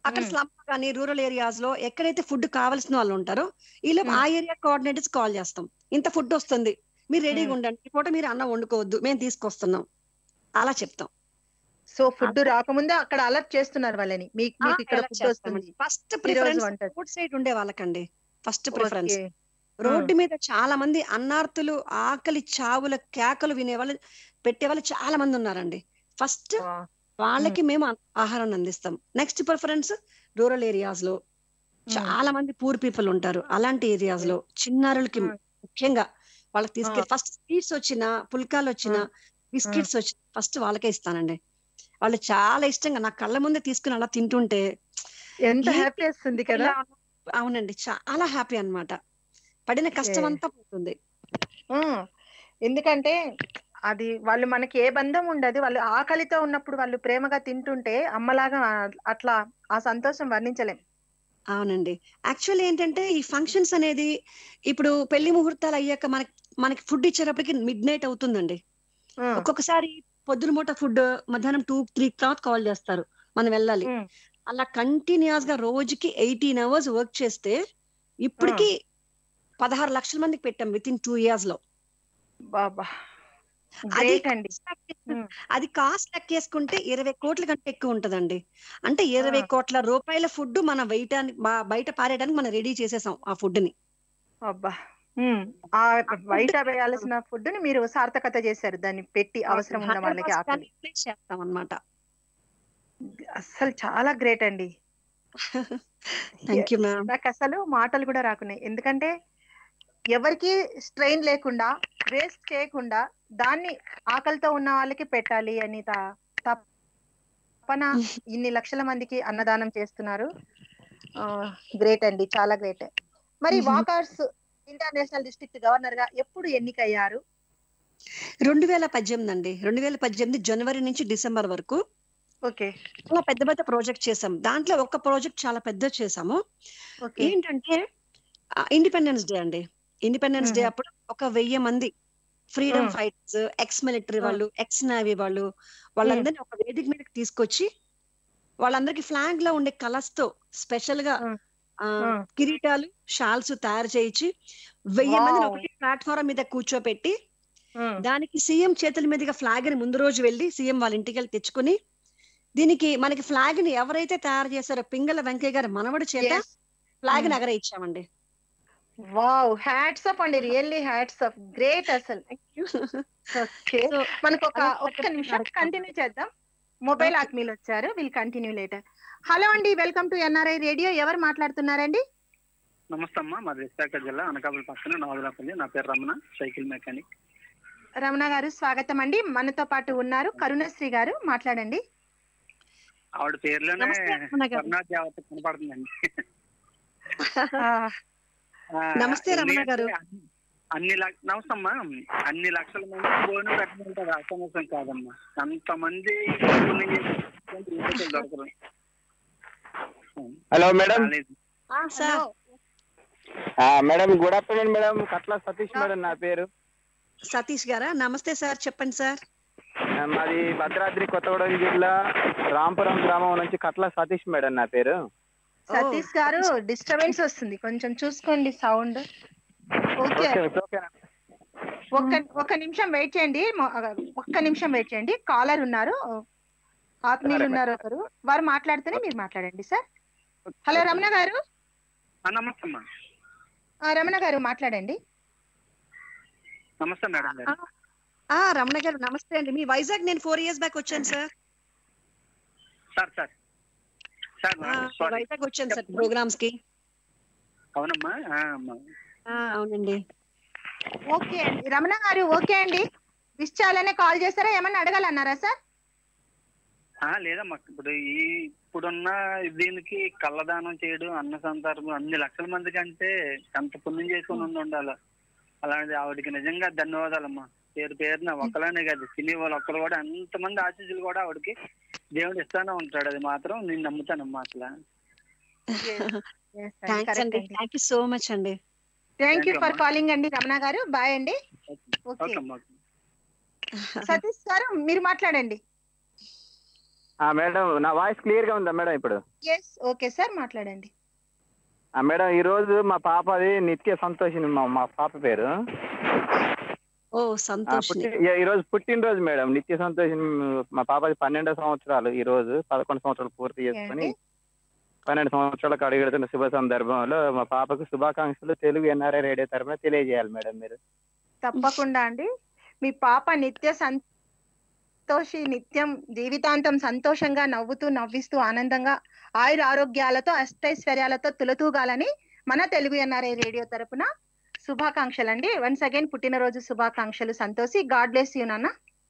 అక్కడ
మ్మ్.
స్లమ్ కానీ రూరల్ ఏరియాస్ లో ఎక్కడైతే ఫుడ్ కావాల్సిన వాళ్ళు ఉంటారో ఈలో
మ్మ్.
ఆ ఏరియా కోఆర్డినేటర్స్ కాల్ చేస్తాం ఇంత ఫుడ్ వస్తుంది మీరు రెడీగా
మ్మ్.
ఉండండి ఈ పూట మీరు అన్నం వండుకోవద్దు మేము తీసుకొస్తున్నాం అలా చెప్తాం
సో ఫుడ్ రాకముందే అక్కడ అలర్ట్ చేస్తున్నారు వాళ్ళని మీకు మీకు ఇక్కడ ఫుడ్ వస్తుంది
ఫస్ట్
ఈ రోజు
ప్రిఫరెన్స్
వంట
ఫుడ్ సైడ్ ఉండే వాళ్ళకండి ఫస్ట్ ప్రిఫరెన్స్
ఓకే.
రోడ్డు మీద చాలా మంది అన్నార్తులు ఆకలి చావుల కేకలు వినేవాళ్ళు పెట్టేవాళ్ళు చాలా మంది ఉన్నారండి ఫస్ట్
వా.
వాళ్ళకి మేము ఆ- ఆహారాన్ని అందిస్తాం నెక్స్ట్ ప్రిఫరెన్స్ రూరల్ ఏరియాస్ లో చాలా మంది పూర్ పీపుల్ ఉంటారు అలాంటి ఏరియాస్ లో చిన్నారులకి
మ్మ్.
ముఖ్యంగా వాళ్ళకి తీసుకెళ్ళి ఫస్ట్ స్వీట్స్ వచ్చిన పుల్కాలు వచ్చిన
మ్మ్.
బిస్కెట్స్ వచ్చిన ఫస్ట్ వాళ్ళకే ఇస్తానండి వాళ్ళు చాలా ఇష్టంగా నా కళ్ళ ముందే తీసుకుని అలా తింటుంటే
ఎంత
ఏంటి
హ్యాపీ వస్తుంది కదా
ఇలా అవునండి చాలా హ్యాపీ అన్నమాట పడిన కష్టం
Okay.
అంతా పోతుంది
ఆ, ఎందుకంటే అది వాళ్ళు మనకి ఏ బంధం ఉండదు వాళ్ళు ఆకలితో ఉన్నప్పుడు వాళ్ళు ప్రేమగా తింటుంటే అమ్మలాగా ఆ- అట్లా ఆ సంతోషం వర్ణించలేం
అవునండి యాక్చువల్ ఏంటంటే ఈ ఫంక్షన్స్ అనేది ఇప్పుడు పెళ్లి ముహూర్తాలు అయ్యాక మనకి మనకి ఫుడ్ ఇచ్చేటప్పటికి మిడ్ నైట్ అవుతుందండి
ఆ,
ఒక్కొక్కసారి పొద్దున పూట ఫుడ్ మధ్యాహ్నం టూ త్రీ తర్వాత కాల్ చేస్తారు మనం వెళ్ళాలి
ఉమ్,
అలా కంటిన్యూస్ గా రోజుకి ఎయిటీన్ అవర్స్ వర్క్ చేస్తే ఇప్పటికి పదహారు లక్షల మందికి పెట్టాం విత్ ఇన్ టూ ఇయర్స్ లో
బాబా
అది
గ్రేట్ అండి ఉమ్,
అది కాస్ట్ లెక్కేసుకుంటే ఇరవై కోట్ల కంటే ఎక్కువ ఉంటదండి అంటే ఇరవై
ఆ.
కోట్ల రూపాయల ఫుడ్ మన వేయటానికి బా- బయట పారేయడానికి మనం రెడీ చేసేసాం ఆ ఫుడ్ ని
అబ్బా ఉమ్, ఆ బయట వేయాల్సిన ఫుడ్ ని మీరు సార్థకత చేశారు దాన్ని పెట్టి అవసరం ఉన్న వాళ్ళకి ఆకలి
చేస్తాం అన్నమాట
అసలు చాలా గ్రేట్ అండి
థ్యాంక్ యూ మ్యామ్
నాకు అసలు మాటలు కూడా రాకున్నాయి ఎందుకంటే ఎవరికి స్ట్రెయిన్ లేకుండా వేస్ట్ చేయకుండా దాన్ని ఆకలితో ఉన్న వాళ్ళకి పెట్టాలి అని తా- తపన ఇన్ని లక్షల మందికి అన్నదానం చేస్తున్నారు గ్రేట్ అండి చాలా గ్రేట్ మరి
Mhm.
Walkers international district governor గా ఎప్పుడు ఎన్నికయ్యారు
రెండు వేల పద్దెనిమిది అండి రెండు వేల పద్దెనిమిది జనవరి నుంచి డిసెంబర్ వరకు
ఓకే
చాలా పెద్ద పెద్ద ప్రాజెక్ట్ చేసాం దాంట్లో ఒక ప్రాజెక్ట్ చాలా పెద్ద చేసాము
ఓకే
ఏంటంటే ఇండిపెండెన్స్ డే అండి ఇండిపెండెన్స్ డే
Mhm.
అప్పుడు ఒక వెయ్యి మంది freedom
Mm.
Fighters ex military
Mm.
వాళ్ళు ఎక్స్ నేవీ వాళ్ళు వాళ్ళందరినీ ఒక వేదిక మీదకి తీసుకొచ్చి వాళ్ళందరికి ఫ్లాగ్ లో ఉండే కలర్స్ తో స్పెషల్ గా
Mm.
ఆ,
Mm.
కిరీటాలు షాల్స్ తయారు చేయించి వెయ్యి మందిని
Wow.
ఒకటి ప్లాట్ఫారం మీద కూర్చోపెట్టి దానికి సీఎం చేతుల మీదుగా ఫ్లాగ్ ని ముందు రోజు వెళ్ళి సీఎం వాళ్ళ ఇంటికి వెళ్ళి తెచ్చుకుని దీనికి మనకి ఫ్లాగ్ ని ఎవరైతే తయారు చేశారో పింగళ వెంకయ్య గారి మనవడి చేత ఫ్లాగ్ ని
Mm.
ఎగరేయించామండి
వావ్ హ్యాట్స్ అప్ అండి రియల్లీ హ్యాట్స్ అప్ గ్రేట్ అసలు ఓకే
So,
మనకు ఒక
అలా
ఒక్క
పెద్ద
నిమిషం
కార్యక్రమం.
కంటిన్యూ చేద్దాం మొబైల్
Okay.
ఆత్మీయులు వచ్చారు విల్ కంటిన్యూ లేటర్ హలో అండి వెల్కమ్ టు ఎన్ఆర్ఐ రేడియో ఎవరు మాట్లాడుతున్నారండి
నమస్తే అమ్మా మాది విశాఖ జిల్లా అనకాపల్లి పక్కన నావదలపల్లి నా పేరు రమణ సైకిల్ మెకానిక్
రమణ గారు స్వాగతం అండి మనతో పాటు ఉన్నారు కరుణశ్రీ గారు మాట్లాడండి
ఆవిడ పేరులోనే
నమస్తే రమణ గారు.
కరుణా దేవత కనపడుతుందండి
ఆ,
ఆ,
నమస్తే రమణ
ఎందుకంటే
గారు.
అన్ని- అన్ని లక్ష నమస్తే అమ్మా అన్ని లక్షల మంది భోజనం పెట్టమంటారు అసమస్యం కాదమ్మా అంతమంది పుణ్యం చేసేటువంటి యువకులు దొరకరు
హలో మేడం
కాలేదు.
ఆ, సార్
హలో.
ఆ, madam good afternoon madam Katla Satish madam నా పేరు
సతీష్ గారా నమస్తే సార్ చెప్పండి సార్
ఆ, మాది భద్రాద్రి కొత్తగూడెం జిల్లా రాంపురం గ్రామం నుంచి కట్ల సతీష్ మేడం నా పేరు
సతీష్ గారు డిస్టర్బెన్స్ వస్తుంది కొంచెం చూసుకోండి సౌండ్ ఓకే
ఓకే ఓకే
ఒక్క ఒక్క నిమిషం వెయిట్ చేయండి మొ- ఒక్క నిమిషం వెయిట్ చేయండి కాలర్ ఉన్నారు ఆత్మీయులు ఉన్నారు ఒకరు వారు మాట్లాడితేనే మీరు మాట్లాడండి సార్ హలో రమణ గారు
ఆ, నమస్తే అమ్మా
ఆ, రమణ గారు మాట్లాడండి
నమస్తే మేడం గారు
ఆ రమణ గారు నమస్తే అండి మీ వైజాగ్ నేను ఫోర్ ఇయర్స్ బ్యాక్ వచ్చాను సార్
సార్ సార్ సార్
ఆ,
సారీ
వైజాగ్ వచ్చాను సార్ ప్రోగ్రామ్స్ కి
అవునమ్మా ఆ, అమ్మా
ఆ, అవునండి
ఓకే అండి రమణ గారు ఓకే అండి విష్ చేయాలనే కాల్ చేస్తారా ఏమన్నా అడగాలన్నారా సార్
ఆ, లేదమ్మా ఇప్పుడు ఈ ఇప్పుడున్న దీనికి కళ్ళదానం చేయడం అన్న సందర్భం అన్ని లక్షల మంది కంటే ఎంత పుణ్యం చేసుకుని ఉండి ఉండాలి అలాంటి ఆవిడకి నిజంగా ధన్యవాదాలమ్మా పేరు పేరున ఒక్కలానే కాదు సినీ వాళ్ళు ఒక్కరు కూడా అంతమంది ఆశీస్సులు కూడా ఆవిడకి దేవుడు ఇస్తానే ఉంటాడు అది మాత్రం నేను నమ్ముతానమ్మా అసలు
థ్యాంక్స్ అండి థ్యాంక్ యూ సో మచ్ అండి
thank you
Thank you,
for
అమ్మా.
కాలింగ్ అండి రమణ గారు బాయ్ అండి ఓకే
ఓకే అమ్మా
సతీష్ గారు మీరు మాట్లాడండి
ఆ, మేడం నా వాయిస్ క్లియర్ గా ఉందా మేడం ఇప్పుడు
ఎస్ ఓకే సార్ మాట్లాడండి
ఆ, మేడం ఈ రోజు మా పాపది నిత్య సంతోషిని మా మా పాప పేరు
ఓ
ఆ,
సంతోషిని
పుట్టి- ఈ- ఈ రోజు పుట్టినరోజు మేడం నిత్య సంతోషిని మా పాపది పన్నెండో సంవత్సరాలు ఈ రోజు పదకొండు సంవత్సరాలు పూర్తి చేసుకుని
ఏంటి?
పన్నెండు సంవత్సరాలకు అడుగుతున్న శుభ సందర్భంలో మా పాపకు శుభాకాంక్షలు తెలుగు ఎన్ఆర్ఐ రేడియో తరఫున తెలియజేయాలి మేడం మీరు
తప్పకుండా అండి మీ పాప నిత్య సంతోషి నిత్యం జీవితాంతం సంతోషంగా నవ్వుతూ నవ్విస్తూ ఆనందంగా ఆయుర ఆరోగ్యాలతో అష్టైశ్వర్యాలతో తులతూగాలని మన తెలుగు ఎన్ఆర్ఐ రేడియో తరపున శుభాకాంక్షలు అండి వన్స్ అగైన్ పుట్టినరోజు శుభాకాంక్షలు సంతోషి గాడ్ బ్లెస్ యూ నాన్న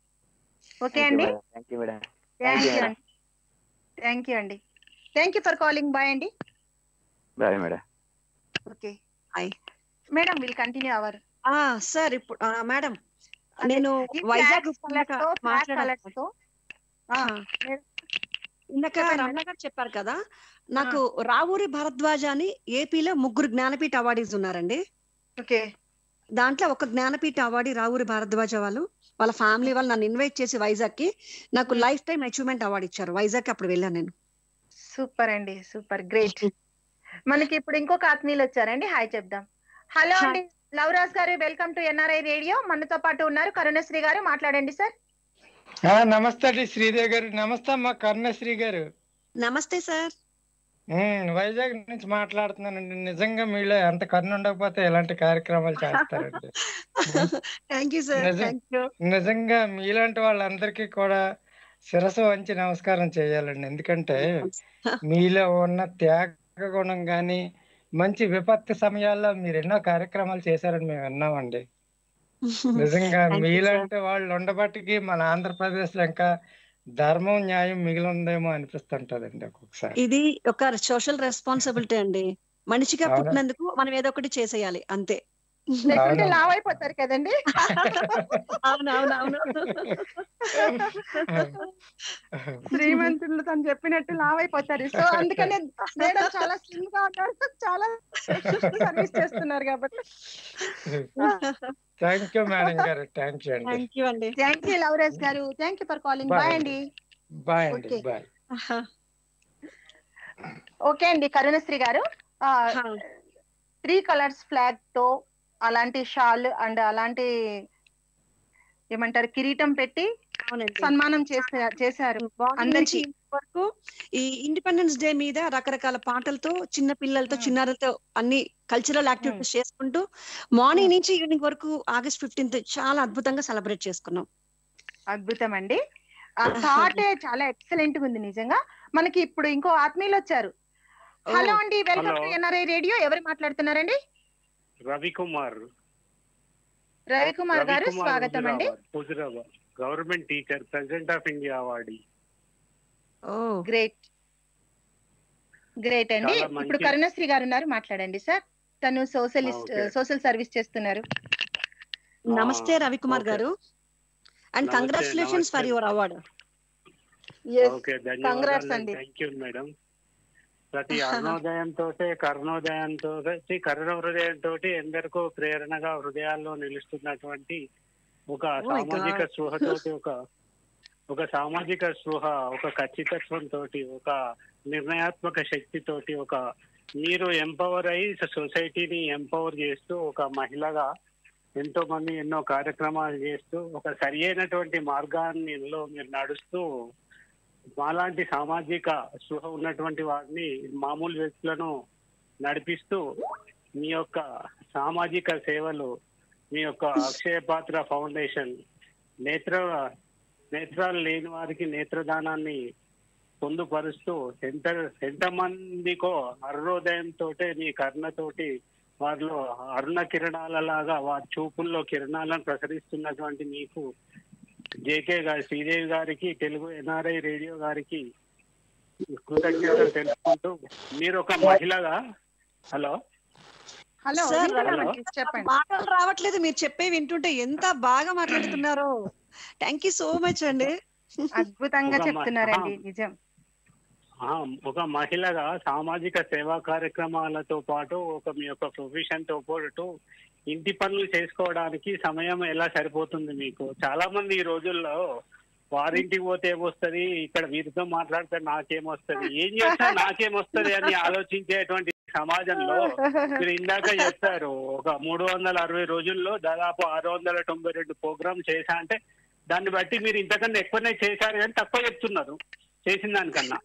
ఓకే అండి
thank you madam
thank you
madam.
అండి థ్యాంక్ యూ అండి thank you for calling bye అండి
bye madam
okay
Hi.
Madam will continue our
ఆ సార్ ఇప్పుడు ఆ, మేడం
అదే,
నేను
ఈ
వైజాగ్
flags colours తో, flag
మాట్లాడాను
colours తో, ఆ, మీరు-
ఇందాక
చెప్పండి
రమణ గారు చెప్పారు కదా నాకు రావూరి భరద్వాజ అని ఏపీలో ముగ్గురు జ్ఞానపీఠ అవార్డీస్ ఉన్నారండి
ఓకే
దాంట్లో ఒక జ్ఞానపీఠ అవార్డు రావూరి భారద్వాజ వాళ్ళు వాళ్ళ ఫ్యామిలీ వాళ్ళు నన్ను ఇన్వైట్ చేసి వైజాగ్ కి నాకు లైఫ్ టైం అచీవ్మెంట్ అవార్డు ఇచ్చారు వైజాగ్ కి అప్పుడు వెళ్ళాను నేను
సూపర్ అండి సూపర్ గ్రేట్ మనకి ఇప్పుడు ఇంకొక ఆత్మీయులు వచ్చారండి హాయ్ చెప్దాం హలో
Hi.
అండి లవరాజ్ గారు వెల్కమ్ టు ఎన్ఆర్ఐ రేడియో మనతో పాటు ఉన్నారు కరుణశ్రీ గారు మాట్లాడండి సార్
ఆ, నమస్తే అండి శ్రీదేవి గారు నమస్తే అమ్మా కరుణశ్రీ గారు
నమస్తే సార్
ఉమ్, వైజాగ్ నుంచి మాట్లాడుతున్నానండి నిజంగా మీలో ఎంత కరుణ ఉండకపోతే ఇలాంటి కార్యక్రమాలు చేస్తారండి
థ్యాంక్ యూ సార్
నిజం.
థ్యాంక్ యూ
నిజంగా మీలాంటి వాళ్ళందరికీ కూడా శిరసు వంచి నమస్కారం చేయాలండి ఎందుకంటే మీలో ఉన్న త్యాగ గుణం గాని మంచి విపత్తి సమయాల్లో మీరు ఎన్నో కార్యక్రమాలు చేశారని మేము విన్నామండి నిజంగా
Thank you,
మీలాంటి వాళ్ళు ఉండబట్టికి మన ఆంధ్రప్రదేశ్ లో ఇంకా ధర్మం న్యాయం మిగిలి ఉందేమో అనిపిస్తుంటదండి ఒక్కొక్కసారి
ఇది ఒక సోషల్ రెస్పాన్సిబిలిటీ అండి మనిషిగా
అవునా?
పుట్టినందుకు మనం ఏదో ఒకటి చేసేయాలి అంతే
లేకుంటే
అవును.
లావ్ అయిపోతారు కదండి
అవునవునవును
శ్రీమంతులు తను చెప్పినట్టు లావ్ అయిపోతారు సో అందుకనే మేడం చాలా స్లిమ్ గా ఉన్నారు చాలా సర్వీస్ చేస్తున్నారు కాబట్టి
థ్యాంక్ యూ మేడం గారు థ్యాంక్ యూ అండి
థ్యాంక్ యూ అండి
థ్యాంక్ యూ లవరేజ్ గారు thank you for calling
Bye.
Bye అండి
బాయ్ అండి
Okay.
బాయ్
ఓకే అండి కరుణశ్రీ గారు త్రీ కలర్స్ ఫ్లాగ్ తో అలాంటి షాల్ అండ్ అలాంటి ఏమంటారు కిరీటం పెట్టి
అవునండి
సన్మానం చేసా- చేశారు
అందరికి
అందరికీ.
వరకు ఈ ఇండిపెండెన్స్ డే మీద రకరకాల పాటలతో చిన్న పిల్లలతో
Hmm.
చిన్నారులతో అన్ని కల్చరల్ యాక్టివిటీస్ చేసుకుంటూ మార్నింగ్ నుంచి ఈవినింగ్ వరకు ఆగస్ట్ ఫిఫ్టీన్త్ చాలా అద్భుతంగా సెలబ్రేట్ చేసుకున్నాం
అద్భుతం అండి ఆ థాటే చాలా ఎక్సలెంట్ ఉంది నిజంగా మనకి ఇప్పుడు ఇంకో ఆత్మీయులు వచ్చారు హలో అండి welcome to
Hello.
NRI radio ఎవరు మాట్లాడుతున్నారండి
రవికుమార్
రవికుమార్ గారు
రవికుమార్
స్వాగతం అండి
Huzurabad, Huzurabad government teacher president of India awardee
oh
great great అండి
చాలా
ఇప్పుడు
మంచి-
కరుణశ్రీ గారు ఉన్నారు మాట్లాడండి సార్ తను సోషలిస్ట్
Okay.
సోషల్ సర్వీస్ చేస్తున్నారు
నమస్తే రవికుమార్
okay.
గారు అండ్
నమస్తే,
కంగ్రాచులేషన్స్ ఫర్
నమస్తే.
యువర్ అవార్డ్
ఓకే
Congrats
ధన్యవాదాలు
అండి.
థ్యాంక్ యూ మేడం ప్రతి అరుణోదయంతో కరుణోదయంతో కరుణ హృదయంతో ఎందరికో ప్రేరణగా హృదయాల్లో నిలుస్తున్నటువంటి ఒక
Oh my
సామాజిక
God.
స్పృహతోటి ఒక ఒక సామాజిక స్పృహ ఒక ఖచ్చితత్వంతో ఒక నిర్ణయాత్మక శక్తితోటి ఒక మీరు ఎంపవర్ అయి సొసైటీని ఎంపవర్ చేస్తూ ఒక మహిళగా ఎంతో మంది ఎన్నో కార్యక్రమాలు చేస్తూ ఒక సరి అయినటువంటి మార్గాన్నిలో మీరు నడుస్తూ మాలాంటి సామాజిక స్పృహ ఉన్నటువంటి వారిని మామూలు వ్యక్తులను నడిపిస్తూ మీ యొక్క సామాజిక సేవలు మీ యొక్క అక్షయ పాత్ర ఫౌండేషన్ నేత్ర నేత్రాలు లేని వారికి నేత్రదానాన్ని పొందుపరుస్తూ ఎంత ఎంతమందికో అరుణోదయంతో మీ కర్ణతోటి వారిలో అరుణ కిరణాల లాగా వారి చూపుల్లో కిరణాలను ప్రసరిస్తున్నటువంటి మీకు జేకే గారి శ్రీదేవి గారికి తెలుగు ఎన్ఆర్ఐ రేడియో గారికి కృతజ్ఞతలు తెలుపుకుంటూ మీరు ఒక మహిళగా హలో
హలో
Sir,
వింటున్నామండి. చెప్పండి
మాటలు రావట్లేదు మీరు చెప్పే వింటుంటే ఎంత బాగా మాట్లాడుతున్నారో థ్యాంక్ యూ సో మచ్ అండి
అద్భుతంగా
ఒక మ-
చెప్తున్నారండి
ఆ.
నిజం
ఆ, ఒక మహిళగా సామాజిక సేవా కార్యక్రమాలతో పాటు ఒక మీ యొక్క ప్రొఫెషన్ తో పాటు ఇంటి పనులు చేసుకోవడానికి సమయం ఎలా సరిపోతుంది మీకు చాలా మంది ఈ రోజుల్లో
వారింటికి పోతే ఏమొస్తది ఇక్కడ వీరితో మాట్లాడితే నాకేమొస్తది ఏం చేస్తా నాకేమొస్తది అని ఆలోచించేటువంటి సమాజంలో మీరు ఇందాక చెప్పారు ఒక మూడు వందల అరవై రోజుల్లో దాదాపు ఆరు వందల తొంభై రెండు ప్రోగ్రామ్ చేశా అంటే దాన్ని బట్టి మీరు ఇంతకన్నా ఎక్కువనే చేశారు కానీ తక్కువ చెప్తున్నారు చేసిన దానికన్నా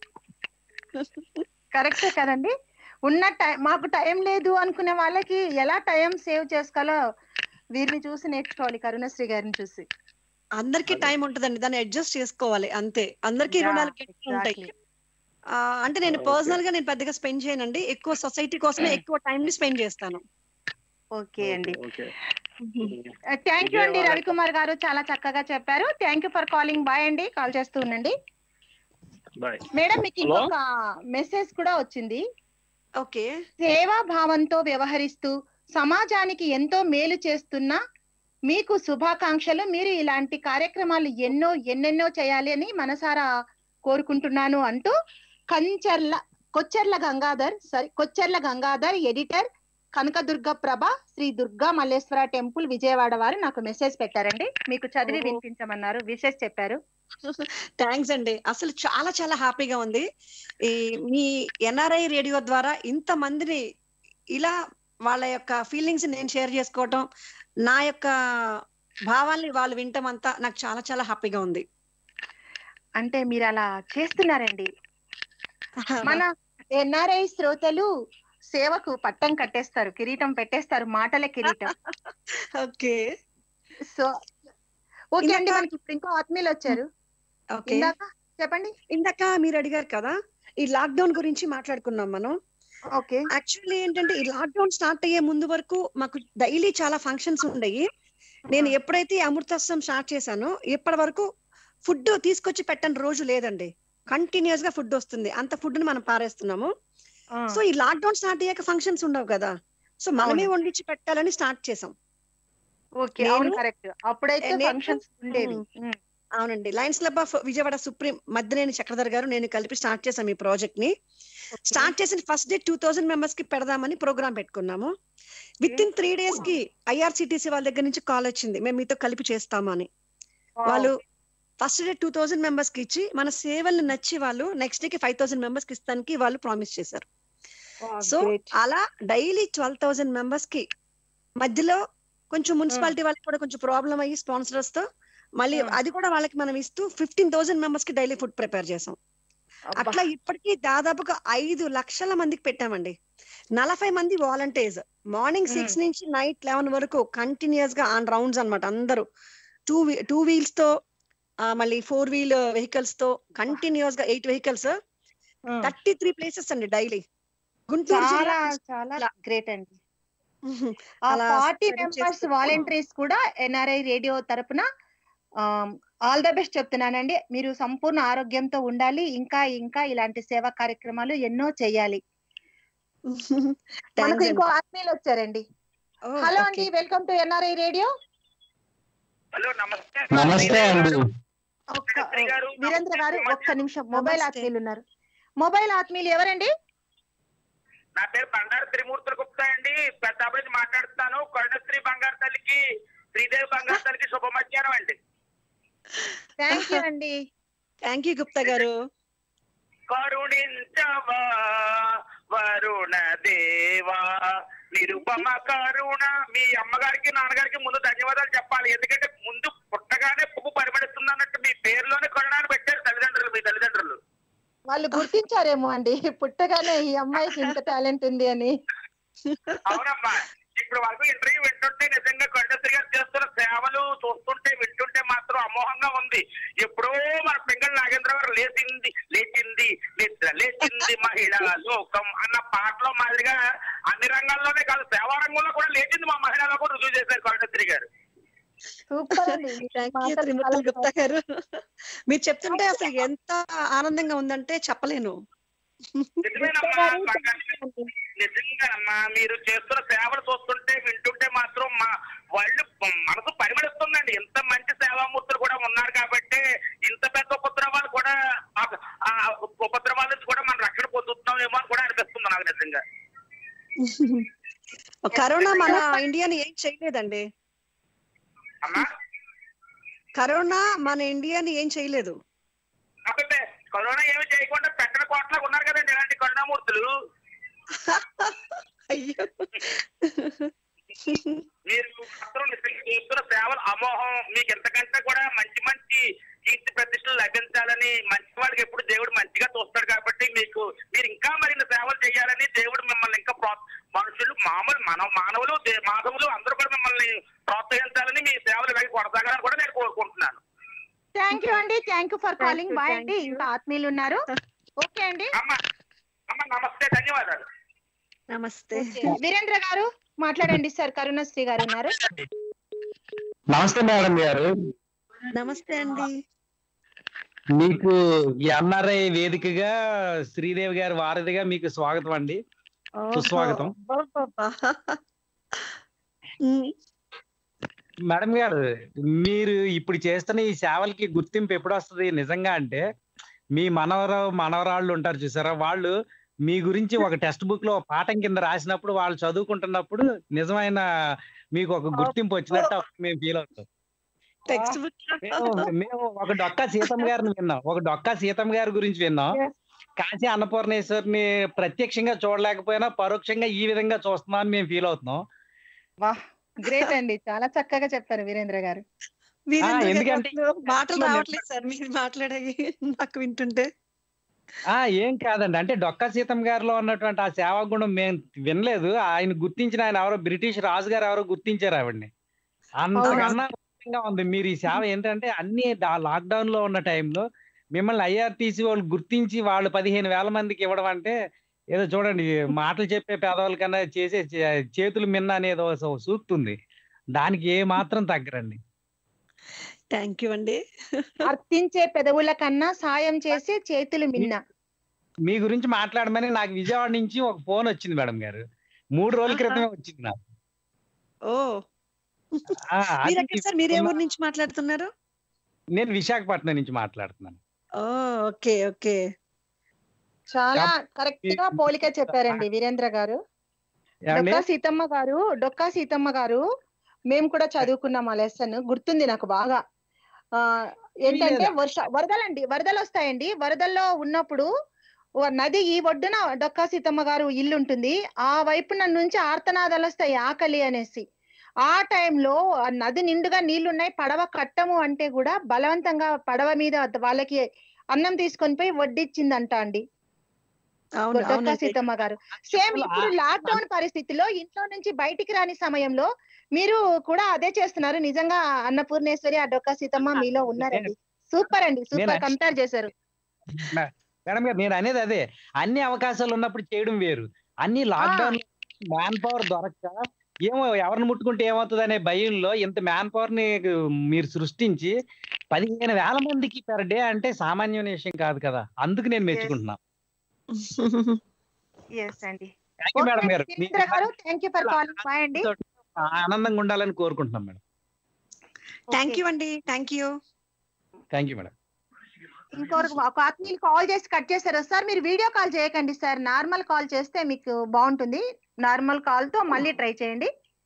కరెక్టే కదండి ఉన్న టైం మాకు టైం లేదు అనుకునే వాళ్ళకి ఎలా టైం సేవ్ చేసుకోవాలో వీరిని చూసి నేర్చుకోవాలి కరుణశ్రీ గారిని చూసి
అందరికి
అదే.
టైం ఉంటదండి దాన్ని అడ్జస్ట్ చేసుకోవాలి అంతే అందరికి
Yeah,
రుణాలు గట్టిగా ఉంటాయి
exactly.
ఆ, అంటే నేను
Okay.
పర్సనల్ గా నేను పెద్దగా స్పెండ్ చేయనండి ఎక్కువ సొసైటీ కోసమే ఎక్కువ టైం ని స్పెండ్ చేస్తాను
ఓకే అండి
ఓకే
థ్యాంక్ యూ అండి
విజయవాడ.
రవికుమార్ గారు చాలా చక్కగా చెప్పారు thank you for calling bye అండి కాల్ చేస్తూ ఉండండి
బాయ్
మేడం మీకు
Hello?
ఇంకొక మెసేజ్ కూడా వచ్చింది
ఓకే
సేవా భావంతో వ్యవహరిస్తూ సమాజానికి ఎంతో మేలు చేస్తున్న మీకు శుభాకాంక్షలు మీరు ఇలాంటి కార్యక్రమాలు ఎన్నో ఎన్నెన్నో చేయాలి అని మనసారా కోరుకుంటున్నాను అంటూ Kancharla Kocherla Gangadhar sorry Kocherla Gangadhar editor Kanakadurga Prabha Shri Durga Malleswara temple Vijayawada వారు నాకు మెసేజ్ పెట్టారండి మీకు చదివి
ఓ.
వినిపించమన్నారు విశేష్ చెప్పారు
థ్యాంక్స్ అండి అసలు చాలా చాలా హ్యాపీగా ఉంది ఈ మీ ఎన్ఆర్ఐ రేడియో ద్వారా ఇంత మందిని ఇలా వాళ్ళ యొక్క ఫీలింగ్స్ నేను షేర్ చేసుకోవటం నా యొక్క భావాల్ని వాళ్ళు వింటం అంతా నాకు చాలా చాలా హ్యాపీగా ఉంది
అంటే మీరు అలా చేస్తున్నారండి మన ఎన్ఆర్ఐ శ్రోతలు సేవకు పట్టం కట్టేస్తారు కిరీటం పెట్టేస్తారు మాటల కిరీటం
ఓకే
సో ఓకే అండి
ఇందాక-
మనకి ఇప్పుడు ఇంకో ఆత్మీయులు వచ్చారు
ఓకే
ఇందాక చెప్పండి
ఇందాక మీరు అడిగారు కదా ఈ లాక్డౌన్ గురించి మాట్లాడుకున్నాం మనం
ఓకే
యాక్చువల్లీ ఏంటంటే ఈ లాక్డౌన్ స్టార్ట్ అయ్యే ముందు వరకు మాకు డైలీ చాలా ఫంక్షన్స్ ఉండయి నేను ఎప్పుడైతే ఈ అమృతాశ్రం స్టార్ట్ చేశానో ఇప్పటి వరకు ఫుడ్ తీసుకొచ్చి పెట్టని రోజు లేదండి కంటిన్యూస్ గా ఫుడ్ వస్తుంది అంత ఫుడ్ ని మనం పారేస్తున్నాము సో ఈ లాక్డౌన్ స్టార్ట్ అయ్యాక ఫంక్షన్స్ ఉండవు కదా సో మనమే
అవును.
వండించి పెట్టాలని స్టార్ట్ చేసాం
ఓకే అవును
నేను-
కరెక్ట్ అప్పుడైతే
నేను-
ఫంక్షన్స్ ఉండేవి ఉమ్.
అవునండి Lions club of Vijayawada supreme Maddineni Chakradhar గారు నేను కలిపి స్టార్ట్ చేసాం ఈ ప్రాజెక్ట్ ని స్టార్ట్ చేసిన first day two thousand members కి పెడదామని ప్రోగ్రామ్ పెట్టుకున్నాము విత్ ఇన్ త్రీ డేస్ కి ఐఆర్సిటిసి వాళ్ళ దగ్గర నుంచి కాల్ వచ్చింది మేము మీతో కలిపి చేస్తాము అని వాళ్ళు first day two thousand members కి ఇచ్చి మన సేవల్ని నచ్చి వాళ్ళు నెక్స్ట్ డే కి ఫైవ్ థౌసండ్ మెంబర్స్ కి ఇస్తానికి వాళ్ళు ప్రామిస్ చేశారు
Wow,
సో
great.
అలా డైలీ ట్వెల్వ్ థౌసండ్ మెంబర్స్ కి మధ్యలో కొంచెం మున్సిపాలిటీ వాళ్ళకి కూడా కొంచెం ప్రాబ్లం అయ్యి స్పాన్సర్స్ తో మళ్ళీ
Hmm.
అది కూడా వాళ్ళకి మనం ఇస్తూ ఫిఫ్టీన్ థౌసండ్ మెంబర్స్ కి డైలీ ఫుడ్ ప్రిపేర్ చేసాం
అబ్బా.
అట్లా ఇప్పటికీ దాదాపుగా ఐదు లక్షల మందికి పెట్టామండి నలభై మంది వాలంటీర్స్ మార్నింగ్ సిక్స్ నుంచి నైట్ లెవెన్ వరకు కంటిన్యూస్ గా ఆన్ రౌండ్స్ అన్నమాట అందరూ టూ టూ వీల్స్ తో ఆ, మళ్ళీ ఫోర్ వీల్ వెహికల్స్ తో కంటిన్యూస్ గా ఎయిట్ వెహికల్స్
ఉమ్.
థర్టీ త్రీ ప్లేసెస్ అండి డైలీ గుంటూరు
చాలా
జిల్లా
చాలా గ్రేట్ అండి ఆ
అలా
ఫార్టీ
spread
మెంబర్స్
చేస్తూ-
వాలంటీర్స్ కూడా ఎన్ఆర్ఐ రేడియో తరపున ఆల్ ద బెస్ట్ చెప్తున్నానండి మీరు సంపూర్ణ ఆరోగ్యంతో ఉండాలి ఇంకా ఇంకా ఇలాంటి సేవా కార్యక్రమాలు ఎన్నో చేయాలి
Thanks
మనకు
అండి.
ఇంకో ఆత్మీయులు వచ్చారండి
Oh,
హలో
okay.
అండి welcome to NRI radio
hello నమస్తే
నమస్తే అండి
ఒక్క
వీరేంద్ర గారు,
వీరేంద్ర గారు ఒక్క నిమిషం మొబైల్
నమస్తే.
ఆత్మీయులు ఉన్నారు మొబైల్ ఆత్మీయులు ఎవరండి
నా పేరు బండారు త్రిమూర్తులు గుప్తా అండి పెద్దాపతి మాట్లాడుతాను కరుణశ్రీ బంగారు తల్లికి శ్రీదేవి బంగారు తల్లికి శుభ మధ్యాహ్నం అండి
థ్యాంక్ యూ అండి
థ్యాంక్ యూ గుప్తా గారు
కరుణించవా వరుణ దేవా నిరుపమ కరుణ మీ అమ్మగారికి నాన్నగారికి ముందు ధన్యవాదాలు చెప్పాలి ఎందుకంటే ముందు పుట్టగానే పువ్వు పరిమళిస్తుంది అన్నట్టు మీ పేరులోనే కరుణాన్ని పెట్టారు తల్లిదండ్రులు మీ తల్లిదండ్రులు
వాళ్ళు గుర్తించారేమో అండి పుట్టగానే ఈ అమ్మాయికి ఇంత టాలెంట్ ఉంది అని
అవునమ్మా ఇప్పుడు వరకు ఇంటర్వ్యూ వింటుంటే నిజంగా కరుణశ్రీ గారు చేస్తున్న సేవలు చూస్తుంటే వింటుంటే మాత్రం అమోహంగా ఉంది ఎప్పుడో మన పింగళ నాగేంద్ర గారు లేచింది లేచింది నిద్ర లేచింది మహిళా లోకం అన్న పాటలో మాదిరిగా అన్ని రంగాల్లోనే కాదు సేవా రంగంలో కూడా లేచింది మా మహిళా లోకం రుజువు చేశారు కరుణశ్రీ గారు
సూపర్ అండి
థ్యాంక్ యూ
మాటలు
త్రిమూర్తులు
చాలా
గుప్తా గారు మీరు చెప్తుంటే అసలు ఎంత ఆనందంగా ఉందంటే చెప్పలేను
నిజమేనమ్మా బంగారు నిజంగానమ్మా మీరు చేస్తున్న సేవలు చూస్తుంటే వింటుంటే మాత్రం మా వాళ్ళు మనసు పరిమళిస్తుందండి ఇంత మంచి సేవామూర్తులు కూడా ఉన్నారు కాబట్టి ఇంత పెద్ద ఉపద్రవాలు కూడా ఆ- ఆ ఉపద్రవాల నుంచి కూడా మనం రక్షణ పొందుతున్నామేమో అని కూడా అనిపిస్తుంది నాకు నిజంగా
కరోనా మన ఇండియాని ఏం చేయలేదండి
అమ్మా
కరోనా మన ఇండియాని ఏం చేయలేదు
కాకపోతే కరోనా ఏమి చేయకుండా పెట్టిన కోట్లకు ఉన్నారు కదండి ఇలాంటి కరుణామూర్తులు
అయ్యో
మీరు మాత్రం నిజంగా చేస్తున్న సేవలు అమోహం మీకు ఎంతకంటే కూడా మంచి మంచి కీర్తి ప్రతిష్టలు లభించాలని మంచి వాడికి ఎప్పుడు దేవుడు మంచిగా చూస్తాడు కాబట్టి మీకు మీరు ఇంకా మరిన్ని సేవలు చేయాలని దేవుడు మిమ్మల్ని ఇంకా ప్రో- మనుషులు మామూలు మన మానవులు దే- మానవులు అందరూ కూడా మిమ్మల్ని ప్రోత్సహించాలని మీ సేవలు ఇలాగే కొడతాగలని కూడా నేను కోరుకుంటున్నాను
థ్యాంక్ యూ అండి thank you for
Thank
calling
you,
bye
thank
అండి
you.
ఇంకా ఆత్మీయులు ఉన్నారు ఓకే అండి
అమ్మ అమ్మ నమస్తే ధన్యవాదాలు
నమస్తే
వీరేంద్ర గారు మాట్లాడండి సార్ కరుణశ్రీ గారు ఉన్నారు
నమస్తే మేడం గారు
నమస్తే అండి
మీకు ఈ ఎన్ఆర్ఐ వేదికగా శ్రీదేవి గారి వారధిగా మీకు స్వాగతం అండి సుస్వాగతం.
ఓహో, అబ్బబ్బబ్బా. ఉమ్,
మేడం గారు మీరు ఇప్పుడు చేస్తున్న ఈ సేవలకి గుర్తింపు ఎప్పుడు వస్తుంది నిజంగా అంటే మీ మనవర మనవరాళ్ళు ఉంటారు చూసారా వాళ్ళు మీ గురించి ఒక టెక్స్ట్ బుక్ లో పాఠం కింద రాసినప్పుడు వాళ్ళు చదువుకుంటున్నప్పుడు నిజమైన మీకు ఒక గుర్తింపు వచ్చినట్టు అప్పుడు మేము ఫీల్ అవుతాం
టెక్స్ట్ బుక్
మేము మేము ఒక డొక్కా సీతమ్మ గారిని విన్నాం ఒక డొక్కా సీతమ్మ గారి గురించి విన్నాం
Yes.
కాశీ అన్నపూర్ణేశ్వరిని ప్రత్యక్షంగా చూడలేకపోయినా పరోక్షంగా ఈ విధంగా చూస్తున్నాం అని మేము ఫీల్ అవుతున్నాం
వా గ్రేట్ అండి చాలా చక్కగా చెప్పారు వీరేంద్ర గారు
వీరేంద్ర గారు
ఎందుకంటే
అసలు మాటలు
అసలు
రావట్లేదు సార్ మీరు మాట్లాడేవి నాకు వింటుంటే
ఆ ఏం కాదండి అంటే డొక్కా సీతమ్మ గారిలో ఉన్నటువంటి ఆ సేవా గుణం మేము వినలేదు ఆయన గుర్తించిన ఆయన ఎవరో బ్రిటిష్ రాజు గారు ఎవరో గుర్తించారు ఆవిడ్ని అంతకన్నా ముఖ్యంగా ఉంది మీరు ఈ సేవ ఏంటంటే అన్ని లాక్డౌన్ లో ఉన్న టైంలో మిమ్మల్ని ఐఆర్టీసీ వాళ్ళు గుర్తించి వాళ్ళు పదిహేను వేల మందికి ఇవ్వడం అంటే ఏదో చూడండి మాటలు చెప్పే పేదవాళ్ళ కన్నా చేసే చే- చేతులు మిన్న అనేది ఒక సూ- సూక్తి ఉంది దానికి ఏ మాత్రం తగ్గరండి
థ్యాంక్ యూ అండి
అర్థించే పెదవుల కన్నా సాయం చేసే చేతులు మిన్న
మీ గురించి మాట్లాడమని నాకు విజయవాడ నుంచి ఒక ఫోన్ వచ్చింది మేడం గారు మూడు రోజుల క్రితమే వచ్చింది నాకు
ఓ
ఆ, అది
మీరు ఎక్కడ సార్ మీరు ఏ
ఉన్న-
ఊరు నుంచి మాట్లాడుతున్నారు
నేను విశాఖపట్నం నుంచి మాట్లాడుతున్నాను
ఓ ఓకే ఓకే
చాలా కరెక్ట్ గా పోలిక చెప్పారండి వీరేంద్ర గారు
ఏమండి
డొక్కా సీతమ్మ గారు డొక్కా సీతమ్మ గారు మేము కూడా చదువుకున్నాం ఆ లెసన్ గుర్తుంది నాకు బాగా ఆ ఏంటంటే
లేదా?
వర్ష వరదలండి వరదలు వస్తాయండి వరదల్లో ఉన్నప్పుడు ఓ నది ఈ ఒడ్డున డొక్కా సీతమ్మ గారు ఇల్లు ఉంటుంది ఆ వైపున నుంచి ఆర్తనాదాలు వస్తాయి ఆకలి అనేసి ఆ టైంలో ఆ నది నిండుగా నీళ్లున్నాయి పడవ కట్టము అంటే కూడా బలవంతంగా పడవ మీద వాళ్ళకి అన్నం తీసుకొని పోయి వడ్డిచ్చిందంట అండి
అవును
డొక్కా
అవునండి
సీతమ్మ గారు సేమ్
అసలు
ఇప్పుడు
ఆ-
లాక్డౌన్ పరిస్థితిలో ఇంట్లో నుంచి బయటికి రాని సమయంలో మీరు కూడా అదే చేస్తున్నారు నిజంగా అన్నపూర్ణేశ్వరి ఆ డొక్కా సీతమ్మ మీలో ఉన్నారండి సూపర్ అండి సూపర్
నేను-
కంపేర్ చేశారు
మేడం గారు నేను అనేది అదే అన్ని అవకాశాలు ఉన్నప్పుడు చేయడం వేరు అన్ని లాక్డౌన్ మ్యాన్ పవర్ దొరక్క ఏమో ఎవరిని ముట్టుకుంటే ఏమవుతుంది అనే భయంలో ఇంత మ్యాన్ పవర్ ని మీరు సృష్టించి పదిహేను వేల మందికి పెర్ డే అంటే సామాన్యమైన విషయం కాదు కదా అందుకు నేను మెచ్చుకుంటున్నా
ఎస్ అండి
థ్యాంక్ యూ మేడం గారు మీ
వీరేంద్ర గారు thank you for calling bye అండి
ఆనందంగా ఉండాలని కోరుకుంటున్నాం మేడం
థ్యాంక్ యూ అండి thank you
thank you madam
ఇంకొకరు ఒక ఆత్మీయులు కాల్ చేసి కట్ చేశారు సార్ మీరు వీడియో కాల్ చేయకండి సార్ నార్మల్ కాల్ చేస్తే మీకు బాగుంటుంది నార్మల్ కాల్ తో మళ్ళీ ట్రై చేయండి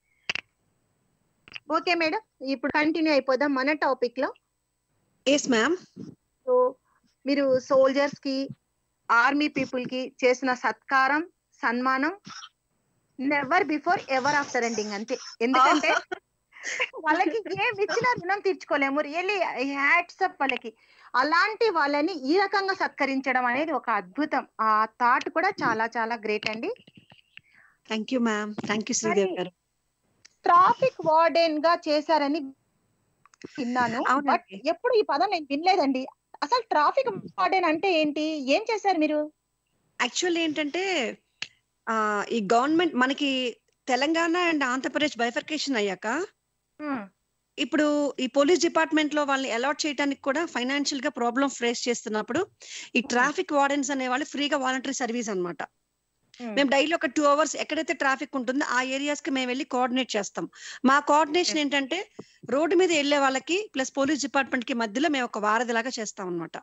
ఓకే మేడం ఇప్పుడు కంటిన్యూ అయిపోదాం మన టాపిక్ లో
ఎస్ మ్యామ్
సో మీరు సోల్జర్స్ కి ఆర్మీ పీపుల్ కి చేసిన సత్కారం సన్మానం never before ever after ending అంతే ఎందుకంటే వాళ్ళకి ఏం ఇచ్చినా రుణం తీర్చుకోలేము రియల్లీ హ్యాట్స్ అప్ వాళ్ళకి అలాంటి వాళ్ళని ఈ రకంగా సత్కరించడం అనేది ఒక అద్భుతం ఆ థాట్ కూడా చాలా చాలా గ్రేట్ అండి
thank you ma'am thank you Sridevi గారు
ట్రాఫిక్ వార్డెన్ గా చేశారని విన్నాను
అవునండి.
బట్ ఎప్పుడు ఈ పదం నేను వినలేదండి అసలు ట్రాఫిక్ వార్డెన్ అంటే ఏంటి ఏం చేశారు మీరు
యాక్చువల్లీ ఏంటంటే ఆ ఈ గవర్నమెంట్ మనకి తెలంగాణ అండ్ ఆంధ్రప్రదేశ్ బైఫర్కేషన్ అయ్యాక ఇప్పుడు ఈ పోలీస్ డిపార్ట్మెంట్ లో వాళ్ళని అలాట్ చేయడానికి కూడా ఫైనాన్షియల్ గా ప్రాబ్లం ఫేస్ చేస్తున్నప్పుడు ఈ ట్రాఫిక్ వార్డెన్స్ అనే వాళ్ళు ఫ్రీగా వాలంటరీ సర్వీస్ అన్నమాట మేము డైలీ ఒక టూ అవర్స్ ఎక్కడైతే ట్రాఫిక్ ఉంటుందో ఆ ఏరియాస్ కి మేము వెళ్ళి కోఆర్డినేట్ చేస్తాం మా కోఆర్డినేషన్ ఏంటంటే రోడ్డు మీద వెళ్ళే వాళ్ళకి ప్లస్ పోలీస్ డిపార్ట్మెంట్ కి మధ్యలో మేము ఒక వారధిలాగా చేస్తాం అన్నమాట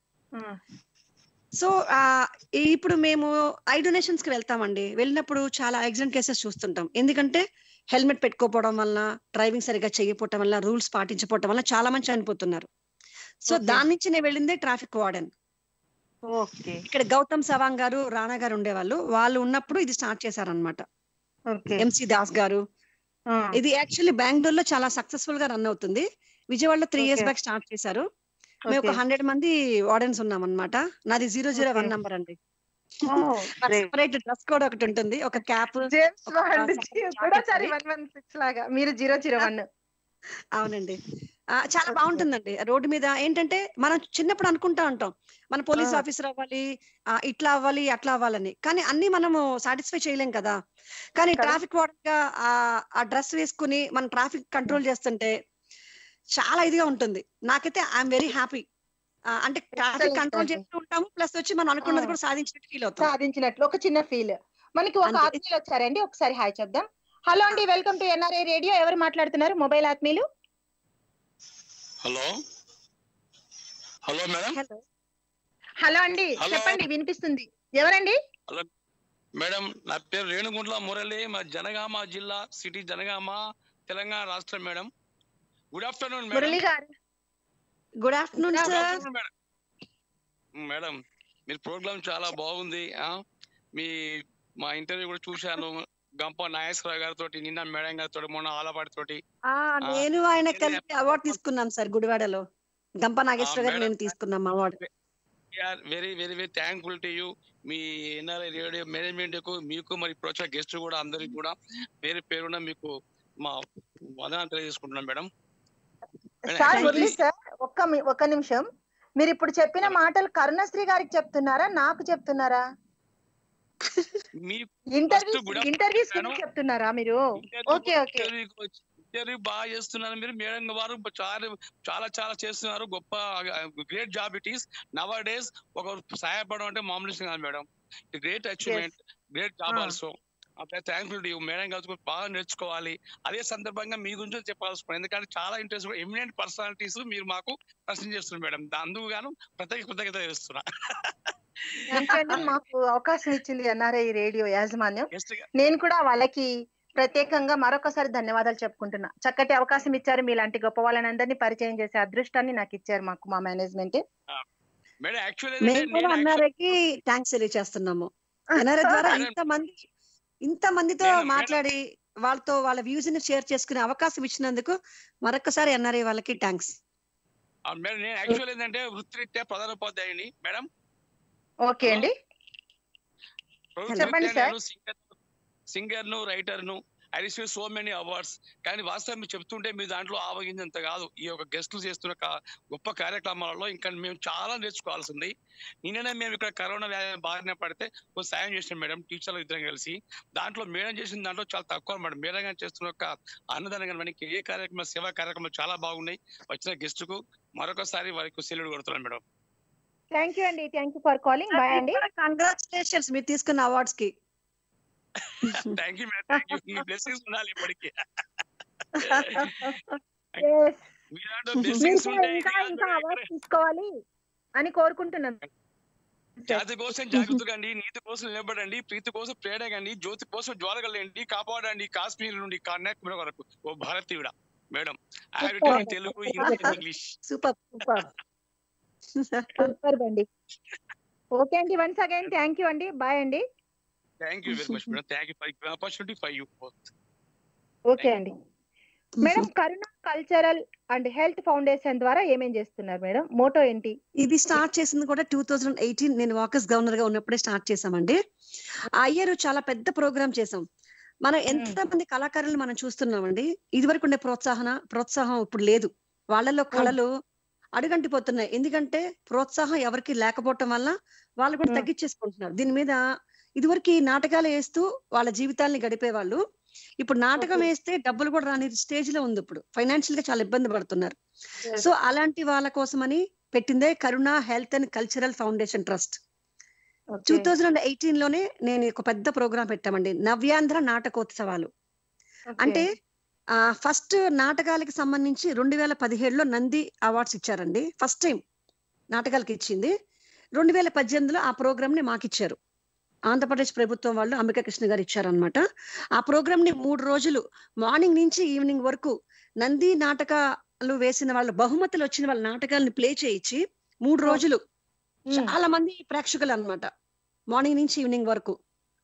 సో ఆ, ఇప్పుడు మేము ఐ డొనేషన్స్ కి వెళ్తామండి వెళ్ళినప్పుడు చాలా యాక్సిడెంట్ కేసెస్ చూస్తుంటాం ఎందుకంటే హెల్మెట్ పెట్టుకోపోవడం వల్ల డ్రైవింగ్ సరిగా చేయకపోవటం వల్ల రూల్స్ పాటించకపోవటం వల్ల చాలా మంది చనిపోతున్నారు సో
Okay.
దాని నుంచి నేను వెళ్ళిందే ట్రాఫిక్ వార్డెన్
ఓకే
ఇక్కడ గౌతమ్ సవాంగ్ గారు రాణా గారు ఉండేవాళ్ళు వాళ్ళు ఉన్నప్పుడు ఇది స్టార్ట్ చేశారనమాట
ఓకే
ఎంసి దాస్ గారు ఇది యాక్చువల్లీ బెంగళూరు లో చాలా సక్సెస్ఫుల్ గా రన్ అవుతుంది విజయవాడలో three years
Okay.
Back start చేశారు మేము ఒక హండ్రెడ్ మంది వార్డెన్స్ ఉన్నాం అనమాట నాది zero zero one
Okay.
Number అండి సెపరేట్ డ్రెస్ కోడ్ ఒకటి ఉంటుంది ఒక క్యాప్
జేమ్స్
ఒక
బాండ్
separate
కూడా
jacket
సరే
అది.
వన్ వన్ సిక్స్ లాగా మీరు జీరో జీరో వన్
అవునండి ఆ, చాలా
Okay.
బాగుంటుందండి రోడ్డు మీద ఏంటంటే మనం చిన్నప్పుడు అనుకుంటా ఉంటాం మన పోలీస్
ఆ.
ఆఫీసర్ అవ్వాలి ఆ, ఇట్లా అవ్వాలి అట్లా అవ్వాలని కానీ అన్ని మనము సాటిస్ఫై చేయలేం కదా కానీ
కదా.
ట్రాఫిక్ వార్డెన్ గా ఆ- ఆ డ్రెస్ వేసుకుని మనం ట్రాఫిక్ కంట్రోల్ చేస్తుంటే చాలా ఇదిగా ఉంటుంది నాకైతే ఐఎమ్ వెరీ హ్యాపీ అంటే ట్రాఫిక్
Excellent
కంట్రోల్
అండి.
చేస్తూ ఉంటాము ప్లస్ వచ్చి మనం అనుకున్నది
ఆ.
కూడా సాధించినట్టు ఫీల్ అవుతాం
సాధించినట్లు ఒక చిన్న ఫీల్ మనకి ఒక
అంతే.
ఆత్మీయులు వచ్చారండి ఒకసారి హాయ్ చెప్దాం హలో అండి వెల్కమ్ టు ఎన్ఆర్ఐ రేడియో ఎవరు మాట్లాడుతున్నారు మొబైల్ ఆత్మీయులు
hello hello madam
hello
hello అండి
Hello.
చెప్పండి వినిపిస్తుంది ఎవరండి
మేడం నా పేరు రేణుగుంట్ల మురళి మా జనగామ జిల్లా సిటీ జనగామ తెలంగాణ రాష్ట్రం madam good afternoon madam
Murali గారు
good afternoon
Good
sir
afternoon, madam madam మీ ప్రోగ్రామ్ చాలా బాగుంది ఆ మీ మా ఇంటర్వ్యూ కూడా చూశాను గంప నాగేశ్వరరావు గారితో నిన్న మేడం గారితో మొన్న ఆలపాటి తోటి
నేను ఆయన కలిసి అవార్డు తీసుకున్నాం సార్ గుడివాడలో గంప నాగేశ్వర గారు
మేడం.
నేను తీసుకున్నాం award
are very very very thankful to you మీ ఎన్ఆర్ఐ రేడియో మేనేజ్మెంట్ కు మీకు మరి ప్రోత్సాహ గెస్ట్ కూడా అందరికి కూడా పేరు పేరున మీకు మా వందనాలు తెలియజేసుకుంటున్నాం madam madam,
sir
actually-
Murali sir ఒక్క మీ- ఒక్క నిమిషం మీరు ఇప్పుడు చెప్పిన మాటలు కరుణశ్రీ గారికి చెప్తున్నారా నాకు చెప్తున్నారా
మీ
interview
First, good afternoon,
interviews
madam.
గురించి చెప్తున్నారా మీరు ఓకే ఓకే
ఇంటర్వ్యూ బాగా చేస్తున్నారు మీరు మేడం వారు చాలా చాలా చాలా చేస్తున్నారు గొప్ప great job it is nowadays ఒక సహాయపడడం అంటే మామూలు విషయం కాదు madam great achievement great job
Ah.
Also thankful to madam గారు బాగా నేర్చుకోవాలి అదే సందర్భంగా మీ గురించి చెప్పాల్సి ఎందుకంటే చాలా ఇంట్రెస్ట్ ఎమినెంట్ పర్సనాలిటీస్ మీరు మాకు ప్రశ్న చేస్తున్నారు మేడం అందుకు గాను ప్రత్యేక కృతజ్ఞత చేస్తున్నా
ఎందుకంటే మాకు అవకాశం ఇచ్చింది ఎన్ఆర్ఐ రేడియో యాజమాన్యం
Guest గా-
నేను కూడా వాళ్ళకి ప్రత్యేకంగా మరొకసారి ధన్యవాదాలు చెప్పుకుంటున్నా చక్కటి అవకాశం ఇచ్చారు మీలాంటి గొప్ప వాళ్ళని అందరినీ పరిచయం చేసే అదృష్టాన్ని నాకు ఇచ్చారు మాకు మా మేనేజ్మెంట్
మేడం యాక్చువల్లీ
మేము కూడా ఎన్ఆర్ఐకి థ్యాంక్స్ తెలియజేస్తున్నాము ఎన్ఆర్ఐ ద్వారా
మేడం.
ఇంత మంది ఇంత మందితో
మేడం, మేడం.
మాట్లాడి వాళ్ళతో వాళ్ళ వ్యూస్ ని షేర్ చేసుకునే అవకాశం ఇచ్చినందుకు మరొకసారి ఎన్ఆర్ఐ వాళ్ళకి థ్యాంక్స్
మేడం నేను యాక్చువల్ ఏంటంటే వృత్తిరీత్యా ప్రధానోపాధ్యాయుని మేడం
ఓకే అండి చెప్పండి సార్.
సింగర్ ను రైటర్ ను I receive so many awards కానీ వాస్తవం మీరు చెప్తుంటే మీ దాంట్లో ఆవగించంత కాదు ఈ యొక్క గెస్టులు చేస్తున్న కా- గొప్ప కార్యక్రమాలలో ఇంకా మేము చాలా నేర్చుకోవాల్సి ఉంది నిన్ననే మేము ఇక్కడ కరోనా వ్యాధి బారిన పడితే కొంచెం సాయం చేసాం మేడం టీచర్లు ఇద్దరం కలిసి దాంట్లో మేడం చేసిన దాంట్లో చాలా తక్కువ మేడం మేడం గారు చేస్తున్న ఒక అన్నదానం కానీ మనకి ఏ కార్యక్రమం సేవా కార్యక్రమాలు చాలా బాగున్నాయి వచ్చిన గెస్ట్ కు మరొకసారి వారికి సెల్యూడ్ కొడుతున్నాను మేడం
థ్యాంక్ యూ అండి thank you for calling bye అండి
కంగ్రాచులేషన్స్ మీరు తీసుకున్న అవార్డ్స్ కి
thank you madam thank you మీ బ్లెస్సింగ్స్ ఉండాలి ఇప్పటికీ
Yes.
మీలాంటి
మీరు
బ్లెస్సింగ్స్
కూడా
ఉంటాయి
ఇంకా ఇంకా అవార్డ్స్ తీసుకోవాలి అని కోరుకుంటున్నాను
జాతి కోసం జాగృతకండి నీతి కోసం నిలబడండి ప్రీతి కోసం ప్రేరణగండి జ్యోతి కోసం జ్వాలగలండి కాపాడండి కాశ్మీర్ నుండి కన్యాకుమారి వరకు ఓ భారతీయుడ madam I Telugu Hindi English
super super
super అండి ఓకే అండి వన్స్ అగైన్ థ్యాంక్ యూ అండి బాయ్ అండి
thank you very much madam thank you for opportunity for you
okay అండి madam Karuna cultural and health foundation ద్వారా ఏమేం చేస్తున్నారు మేడం మోటో ఏంటి
ఇది స్టార్ట్ చేసింది కూడా టూ థౌజండ్ ఎయిటీన్ నేను వాకర్స్ గవర్నర్ గా ఉన్నప్పుడే స్టార్ట్ చేసామండి ఆ ఇయర్ చాలా పెద్ద ప్రోగ్రామ్ చేసాం మనం ఎంత మంది కళాకారులు మనం చూస్తున్నామండి ఇదివరకు ఉండే ప్రోత్సాహన ప్రోత్సాహం ఇప్పుడు లేదు వాళ్ళలో కళలు అడుగంటిపోతున్నాయి ఎందుకంటే ప్రోత్సాహం ఎవరికి లేకపోవటం వల్ల వాళ్ళు కూడా
Hmm.
తగ్గించేసుకుంటున్నారు దీని మీద ఇదివరకు నాటకాలు వేస్తూ వాళ్ళ జీవితాల్ని గడిపేవాళ్ళు ఇప్పుడు నాటకం
Okay.
వేస్తే డబ్బులు కూడా రాని స్టేజ్ లో ఉంది ఇప్పుడు ఫైనాన్షియల్ గా చాలా ఇబ్బంది పడుతున్నారు సో అలాంటి వాళ్ళ కోసమని పెట్టిందే Karuna health and cultural foundation trust two thousand eighteen లోనే నేను ఒక పెద్ద ప్రోగ్రామ్ పెట్టామండి నవ్యాంధ్ర నాటకోత్సవాలు అంటే ఆ ఫస్ట్ నాటకాలకి సంబంధించి రెండు వేల పదిహేడులో నంది అవార్డ్స్ ఇచ్చారండి ఫస్ట్ టైం నాటకాలకి ఇచ్చింది రెండు వేల పద్దెనిమిదిలో ఆ ప్రోగ్రామ్ ని మాకు ఇచ్చారు ఆంధ్రప్రదేశ్ ప్రభుత్వం వాళ్ళు అంబికా కృష్ణ గారు ఇచ్చారనమాట ఆ ప్రోగ్రామ్ ని మూడు రోజులు మార్నింగ్ నుంచి ఈవినింగ్ వరకు నంది నాటకాలు వేసిన వాళ్ళ బహుమతులు వచ్చిన వాళ్ళ నాటకాలను ప్లే చేయించి మూడు రోజులు చాలా మంది ప్రేక్షకులు అన్నమాట మార్నింగ్ నుంచి ఈవినింగ్ వరకు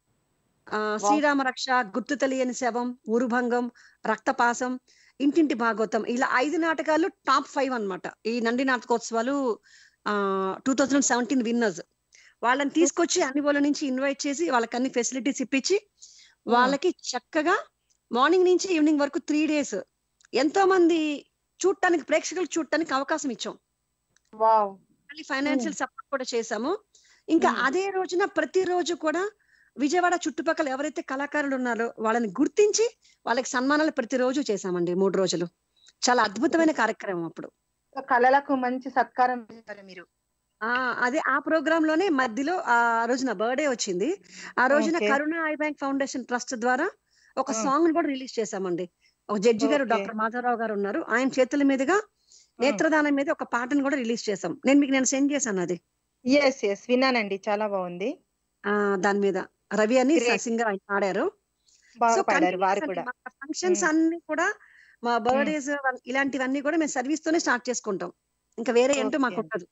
ఆ శ్రీరామ రక్ష గుర్తు తెలియని శవం ఊరుభంగం రక్తపాసం ఇంటింటి భాగవతం ఇలా ఐదు నాటకాలు టాప్ ఫైవ్ అన్నమాట ఈ నంది నాటకోత్సవాలు ఆ టూ థౌజండ్ సెవెంటీన్ విన్నర్స్ వాళ్ళని తీసుకొచ్చి అన్ని వాళ్ళ నుంచి ఇన్వైట్ చేసి వాళ్ళకి అన్ని ఫెసిలిటీస్ ఇప్పించి వాళ్ళకి చక్కగా మార్నింగ్ నుంచి ఈవినింగ్ వరకు త్రీ డేస్ ఎంతో మంది చూడటానికి ప్రేక్షకులకు చూడటానికి అవకాశం ఇచ్చాం
వావ్
మళ్ళీ ఫైనాన్షియల్ సపోర్ట్ కూడా చేశాము ఇంకా అదే రోజున ప్రతి రోజు కూడా విజయవాడ చుట్టుపక్కల ఎవరైతే కళాకారులు ఉన్నారో వాళ్ళని గుర్తించి వాళ్ళకి సన్మానాలు ప్రతిరోజు చేశామండి మూడు రోజులు చాలా అద్భుతమైన కార్యక్రమం అప్పుడు
కళలకు మంచి సత్కారం చేశారు మీరు
ఆ అదే ఆ ప్రోగ్రామ్ లోనే మధ్యలో ఆ రోజున బర్త్డే వచ్చింది ఆ రోజున
Okay.
Karuna eye bank foundation trust ద్వారా ఒక
Hmm.
సాంగ్ కూడా రిలీజ్ చేశామండి ఒక జడ్జి గారు
Okay.
డాక్టర్ మాధవరావు గారు ఉన్నారు ఆయన చేతుల మీదుగా నేత్రదానం మీద ఒక పాటను కూడా రిలీజ్ చేశాం నేను మీకు నేను సెండ్ చేశాను అది
ఎస్ ఎస్ విన్నానండి చాలా బాగుంది
ఆ దాని మీద రవి అని
Great.
సింగర్ ఆయన పాడారు
బాగా
సో
పాడారు వారు కూడా
ఫంక్షన్స్
Hmm.
అన్ని కూడా మా బర్త్డేస్ ఇలాంటివన్నీ కూడా మేము సర్వీస్ తోనే స్టార్ట్ చేసుకుంటాం ఇంకా వేరే ఏంటో
Okay.
మాకు ఉండదు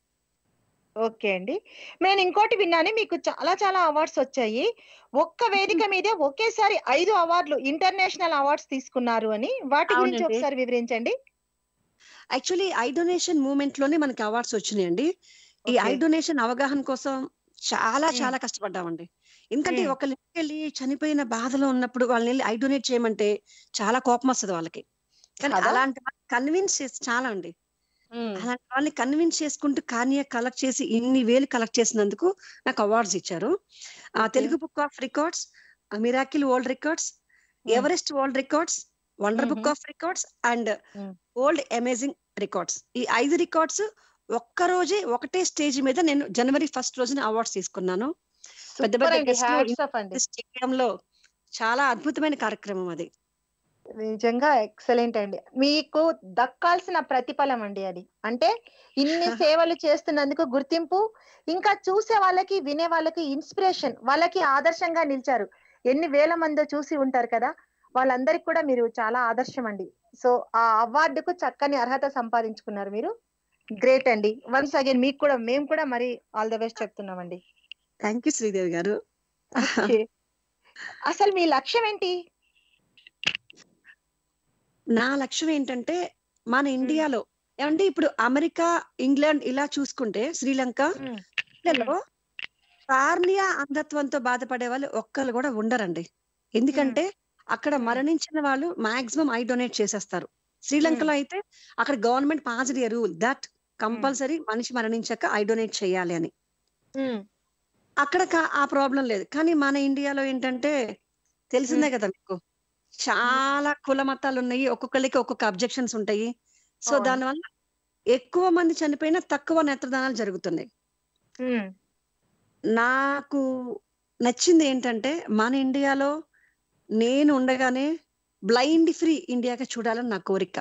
ఓకే అండి నేను ఇంకోటి విన్నాను మీకు చాలా చాలా అవార్డ్స్ వచ్చాయి ఒక్క వేదిక మీదే ఒకేసారి ఐదు అవార్డులు ఇంటర్నేషనల్ అవార్డ్స్ తీసుకున్నారు అని వాటి గురించి
అవునండి.
ఒకసారి వివరించండి
యాక్చువల్లీ ఐ డొనేషన్ మూవ్మెంట్ లోనే మనకి అవార్డ్స్ వచ్చినాయండి ఈ ఐ
Okay.
డొనేషన్ అవగాహన కోసం చాలా
Hmm.
చాలా కష్టపడ్డామండి ఎందుకంటే
Hmm.
ఒకళ్ళ ఇంటికి వెళ్ళి చనిపోయిన బాధలో ఉన్నప్పుడు వాళ్ళని వెళ్ళి ఐ డొనేట్ చేయమంటే చాలా కోపం వస్తుంది వాళ్ళకి కానీ
కదా?
అలాంటి కన్విన్స్ చేసి చాలా అండి అలాంటి వాళ్ళని కన్విన్స్ చేసుకుంటూ కార్నియా కలెక్ట్ చేసి ఇన్ని వేలు కలెక్ట్ చేసినందుకు నాకు అవార్డ్స్ ఇచ్చారు ఆ
Okay.
Telugu book of records miracle world records Everest world records wonder book
Mhm.
Of records and
Mm.
Old amazing records ఈ ఐదు రికార్డ్స్ ఒక్క రోజే ఒకటే స్టేజ్ మీద నేను జనవరి ఫస్ట్ రోజున అవార్డ్స్ తీసుకున్నాను పెద్ద
సూపర్
పెద్ద
అండి
guest లు
హ్యాట్స్ ఆఫ్ అండి
స్టేడియంలో చాలా అద్భుతమైన కార్యక్రమం అది
నిజంగా ఎక్సలెంట్ అండి మీకు దక్కాల్సిన ప్రతిఫలం అండి అది అంటే ఇన్ని సేవలు చేస్తున్నందుకు గుర్తింపు ఇంకా చూసే వాళ్ళకి వినే వాళ్ళకి ఇన్స్పిరేషన్ వాళ్ళకి ఆదర్శంగా నిలిచారు ఎన్ని వేల మందో చూసి ఉంటారు కదా వాళ్ళందరికి కూడా మీరు చాలా ఆదర్శం అండి సో ఆ అవార్డుకు చక్కని అర్హత సంపాదించుకున్నారు మీరు గ్రేట్ అండి వన్స్ అగైన్ మీకు కూడా మేము కూడా మరి ఆల్ ద బెస్ట్ చెప్తున్నామండి
థ్యాంక్ యూ శ్రీదేవి గారు
Okay. అసలు మీ లక్ష్యం ఏంటి
నా లక్ష్యం ఏంటంటే మన ఇండియాలో ఏమంటే ఇప్పుడు అమెరికా ఇంగ్లాండ్ ఇలా చూసుకుంటే శ్రీలంక
మ్మ్.
వీళ్ళలో కార్నియా అంధత్వంతో బాధపడే వాళ్ళు ఒక్కరు కూడా ఉండరండి ఎందుకంటే అక్కడ మరణించిన వాళ్ళు మాక్సిమం ఐ డొనేట్ చేసేస్తారు శ్రీలంకలో అయితే అక్కడ government passed rule that compulsory మనిషి మరణించాక ఐ డొనేట్ చేయాలి అని
మ్మ్.
అక్కడ కా- ఆ ప్రాబ్లం లేదు కానీ మన ఇండియాలో ఏంటంటే తెలిసిందే కదా మీకు చాలా కుల మతాలు ఉన్నాయి ఒక్కొక్కరికి ఒక్కొక్క అబ్జెక్షన్స్ ఉంటాయి సో
అవును.
దానివల్ల ఎక్కువ మంది చనిపోయినా తక్కువ నేత్రదానాలు జరుగుతున్నాయి
మ్మ్.
నాకు నచ్చింది ఏంటంటే మన ఇండియాలో నేను ఉండగానే బ్లైండ్ ఫ్రీ ఇండియాగా చూడాలని నా కోరిక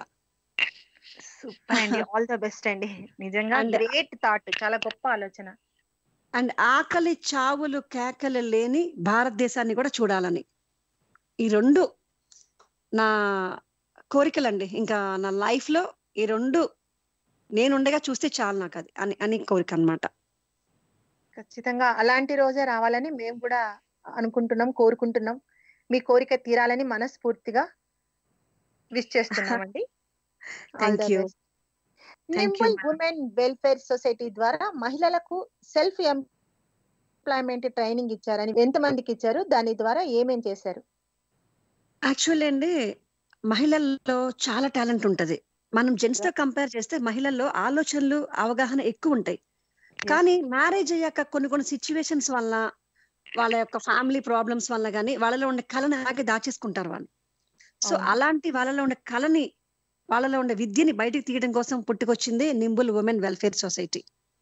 సూపర్ అండి ఆల్ ద బెస్ట్ అండి నిజంగా
And-
గ్రేట్ థాట్ చాలా గొప్ప ఆలోచన
అండ్ ఆకలి చావులు కేకలు లేని భారతదేశాన్ని కూడా చూడాలని ఈ రెండు నా కోరికలండి ఇంకా నా లైఫ్ లో ఈ రెండు నేను ఉండగా చూస్తే చాలు నాకు అది అని అని కోరిక అన్నమాట
ఖచ్చితంగా అలాంటి రోజే రావాలని మేము కూడా అనుకుంటున్నాం కోరుకుంటున్నాం మీ కోరిక తీరాలని మనస్ఫూర్తిగా విష్ చేస్తున్నామండి
Thank you. Thank you,
Nimble
madam.
Women welfare society ద్వారా మహిళలకు సెల్ఫ్ ఎంప్లాయ్మెంట్ ట్రైనింగ్ ఇచ్చారని ఎంత మందికి ఇచ్చారు దాని ద్వారా ఏమేం చేశారు
యాక్చువల్లీ అండి మహిళల్లో చాలా టాలెంట్ ఉంటది మనం జెంట్స్ తో కంపేర్ చేస్తే మహిళల్లో ఆలోచనలు అవగాహన ఎక్కువ ఉంటాయి కానీ మ్యారేజ్ అయ్యాక కొన్ని కొన్ని సిచ్యువేషన్స్ వల్ల వాళ్ళ యొక్క ఫ్యామిలీ ప్రాబ్లమ్స్ వల్ల కానీ వాళ్ళలో ఉండే కళను అలాగే దాచేసుకుంటారు వాళ్ళు సో
అవును.
అలాంటి వాళ్ళలో ఉండే కళని వాళ్ళలో ఉండే విద్యని బయటికి తీయడం కోసం పుట్టుకొచ్చింది నింబుల్ ఉమెన్ వెల్ఫేర్ సొసైటీ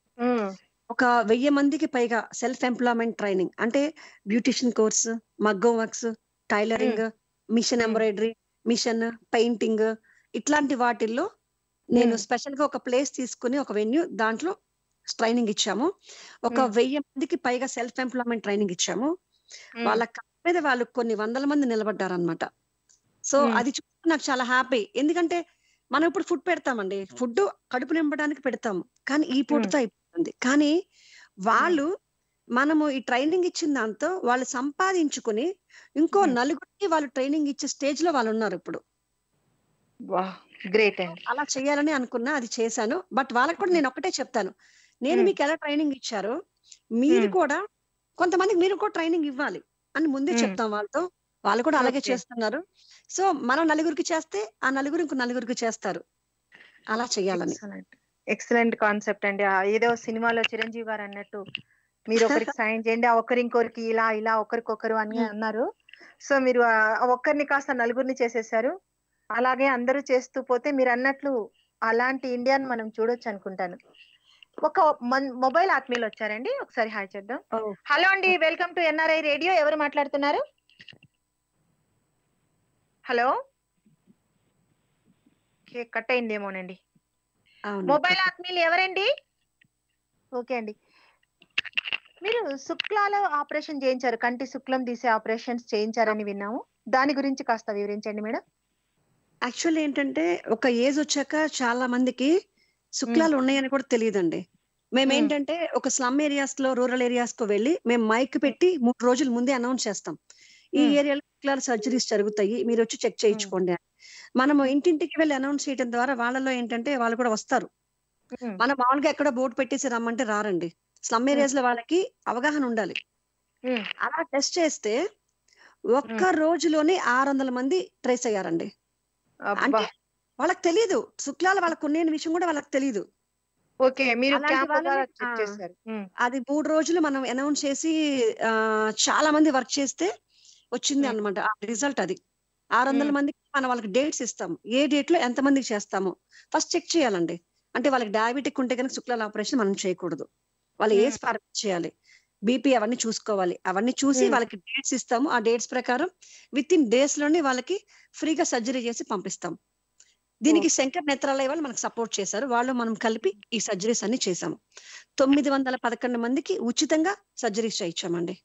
ఒక వెయ్యి మందికి పైగా సెల్ఫ్ ఎంప్లాయ్మెంట్ ట్రైనింగ్ అంటే బ్యూటిషియన్ కోర్స్ మగ్గం works tailoring machine
Hmm.
Embroidery machine painting ఇట్లాంటి వాటిల్లో నేను
Hmm.
స్పెషల్ గా ఒక ప్లేస్ తీసుకుని ఒక వెన్యూ దాంట్లో ట్రైనింగ్ ఇచ్చాము ఒక
Hmm.
వెయ్యి మందికి పైగా సెల్ఫ్ ఎంప్లాయ్మెంట్ ట్రైనింగ్ ఇచ్చాము
మ్మ్.
వాళ్ళ కళ్ళ మీద వాళ్ళు కొన్ని వందల మంది నిలబడ్డారనమాట సో
మ్మ్.
అది చూసి నాకు చాలా హ్యాపీ ఎందుకంటే మనం ఇప్పుడు ఫుడ్ పెడతామండి ఫుడ్ కడుపు నింపడానికి పెడతాము కానీ ఈ పూటతో అయిపోతుంది కానీ వాళ్ళు మనము ఈ ట్రైనింగ్ ఇచ్చిన దాంతో వాళ్ళు సంపాదించుకుని ఇంకో
మ్మ్.
నలుగురికి వాళ్ళు ట్రైనింగ్ ఇచ్చే స్టేజ్ లో వాళ్ళు ఉన్నారు ఇప్పుడు
గ్రేట్ అండి
అలా చేయాలని అనుకున్నా అది చేశాను బట్ వాళ్ళకి కూడా నేను ఒకటే చెప్తాను నేను
మ్మ్.
మీకు ఎలా ట్రైనింగ్ ఇచ్చారో మీరు
మ్మ్.
కూడా కొంతమందికి మీరు కూడా ట్రైనింగ్ ఇవ్వాలి అని ముందే
మ్మ్.
చెప్తాం వాళ్ళతో వాళ్ళు కూడా అలాగే
Okay.
చేస్తున్నారు సో మనం నలుగురికి చేస్తే ఆ నలుగురు ఇంకో నలుగురికి చేస్తారు అలా చేయాలని
ఎక్సలెంట్ కాన్సెప్ట్ అండి ఆ ఏదో సినిమాలో చిరంజీవి గారు అన్నట్టు మీరు ఒకరికి సాయం చేయండి ఆ ఒకరి ఇంకొకరికి ఇలా ఇలా ఒకరికొకరు అని
Hmm.
అన్నారు సో మీరు ఆ ఆ ఒక్కరిని కాస్త నలుగురిని చేసేసారు అలాగే అందరూ చేస్తూ పోతే మీరు అన్నట్లు అలాంటి ఇండియాని మనం చూడొచ్చు అనుకుంటాను ఒక మొబైల్ ఆత్మీయులు వచ్చారండి ఒకసారి హాయ్ చేద్దాం హలో అండి వెల్కమ్ టు ఎన్ఆర్ఐ రేడియో ఎవరు మాట్లాడుతున్నారు హలో కట్ అయిందేమోనండి
అవును
మొబైల్ ఆత్మీయులు ఎవరండి ఓకే అండి మీరు శుక్లాల ఆపరేషన్ చేయించారు కంటి శుక్లం తీసే ఆపరేషన్స్ చేయించారని విన్నాము దాని గురించి కాస్త వివరించండి మేడం
యాక్చువల్ ఏంటంటే ఒక ఏజ్ వచ్చాక చాలా మందికి శుక్లాలు ఉన్నాయని కూడా తెలియదండి మేము
మ్మ్.
ఏంటంటే ఒక స్లమ్ ఏరియాస్ లో రూరల్ ఏరియాస్ కు వెళ్ళి మేము మైక్ పెట్టి మూడు రోజుల ముందే అనౌన్స్ చేస్తాం ఈ
మ్మ్.
ఏరియాలో శుక్లాల సర్జరీస్ జరుగుతాయి మీరు వచ్చి చెక్ చేయించుకోండి అని మనము ఇంటింటికి వెళ్ళి అనౌన్స్ చేయడం ద్వారా వాళ్ళలో ఏంటంటే వాళ్ళు కూడా వస్తారు
మ్మ్.
మనం మామూలుగా ఎక్కడ బోర్డు పెట్టేసి రమ్మంటే రారండి స్లమ్ ఏరియాస్ లో వాళ్ళకి అవగాహన ఉండాలి
మ్మ్.
అలా టెస్ట్ చేస్తే ఒక్క రోజులోనే ఆరు వందల మంది ట్రేస్ అయ్యారండి
అబ్బా
అంటే వాళ్ళకి తెలియదు శుక్లాలు వాళ్ళకు ఉన్న విషయం కూడా వాళ్ళకి తెలియదు
ఓకే మీరు
అలాంటి
క్యాంప్ ద్వారా
వాళ్ళని-
చెక్
ఆ.
చేశారు మ్మ్.
అది మూడు రోజులు మనం అనౌన్స్ చేసి ఆ, చాలా మంది వర్క్ చేస్తే వచ్చింది
మ్మ్.
అన్నమాట ఆ రిజల్ట్ అది ఆరు వందల
మ్మ్.
మందికి మనం వాళ్ళకి డేట్స్ ఇస్తాము ఏ డేట్ లో ఎంత మందికి చేస్తాము ఫస్ట్ చెక్ చేయాలండి అంటే వాళ్ళకి డయాబెటిక్ ఉంటే కనుక శుక్లాల ఆపరేషన్ మనం చేయకూడదు వాళ్ళు ఏజ్
మ్మ్.
పార్క్ చేయాలి బీపీ అవన్నీ చూసుకోవాలి అవన్నీ చూసి
మ్మ్.
వాళ్ళకి డేట్స్ ఇస్తాము ఆ డేట్స్ ప్రకారం విత్ ఇన్ డేస్ లోనే వాళ్ళకి ఫ్రీగా సర్జరీ చేసి పంపిస్తాం దీనికి శంకర్ నేత్రాలయ వాళ్ళు మనకు సపోర్ట్ చేశారు వాళ్ళు మనం కలిపి ఈ సర్జరీస్ అన్ని చేసాము తొమ్మిది వందల పదకొండు మందికి ఉచితంగా సర్జరీస్ చేయించామండి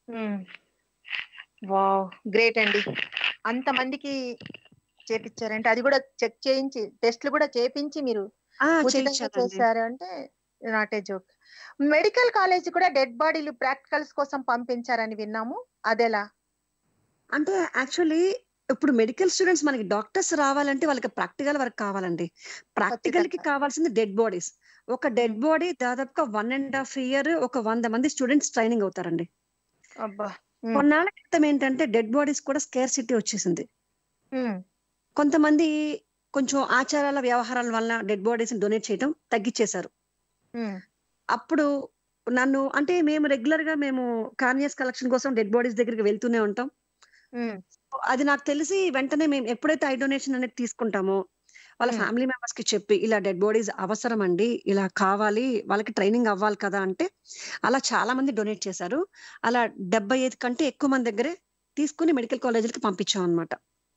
వావ్ గ్రేట్ అండి అంత మందికి చేపించారంటే అది కూడా చెక్ చేయించి టెస్ట్లు కూడా చేపించి మీరు
ఆ,
ఉచితంగా
చేయించానండి.
చేశారు అంటే not a joke medical college కూడా డెడ్ బాడీలు ప్రాక్టికల్స్ కోసం పంపించారని విన్నాము అదెలా
అంటే యాక్చువల్లీ ఇప్పుడు మెడికల్ స్టూడెంట్స్ మనకి డాక్టర్స్ రావాలంటే వాళ్ళకి ప్రాక్టికల్ వర్క్ కావాలండి ప్రాక్టికల్ కి
ఖచ్చితంగా.
కావాల్సింది డెడ్ బాడీస్ ఒక డెడ్ బాడీ దాదాపుగా వన్ అండ్ హాఫ్ ఇయర్ ఒక వంద మంది స్టూడెంట్స్ ట్రైనింగ్ అవుతారండి
అబ్బా
కొన్నాళ్ళ క్రితం ఏంటంటే డెడ్ బాడీస్ కూడా స్కేర్ సిటీ వచ్చేసింది
మ్మ్.
కొంతమంది కొంచెం ఆచారాల వ్యవహారాల వల్ల డెడ్ బాడీస్ డొనేట్ చేయడం తగ్గించేశారు
మ్మ్.
అప్పుడు నన్ను అంటే మేము రెగ్యులర్ గా మేము కార్నియస్ కలెక్షన్ కోసం డెడ్ బాడీస్ దగ్గరికి వెళ్తూనే ఉంటాం
మ్మ్.
అది నాకు తెలిసి వెంటనే మేము ఎప్పుడైతే ఐ డొనేషన్ అనేది తీసుకుంటామో వాళ్ళ
Hmm.
ఫ్యామిలీ మెంబర్స్ కి చెప్పి ఇలా డెడ్ బాడీస్ అవసరం అండి ఇలా కావాలి వాళ్ళకి ట్రైనింగ్ అవ్వాలి కదా అంటే అలా చాలా మంది డొనేట్ చేశారు అలా డెబ్బై ఐదు కంటే ఎక్కువ మంది దగ్గరే తీసుకుని మెడికల్ కాలేజీలకి పంపించాం అనమాట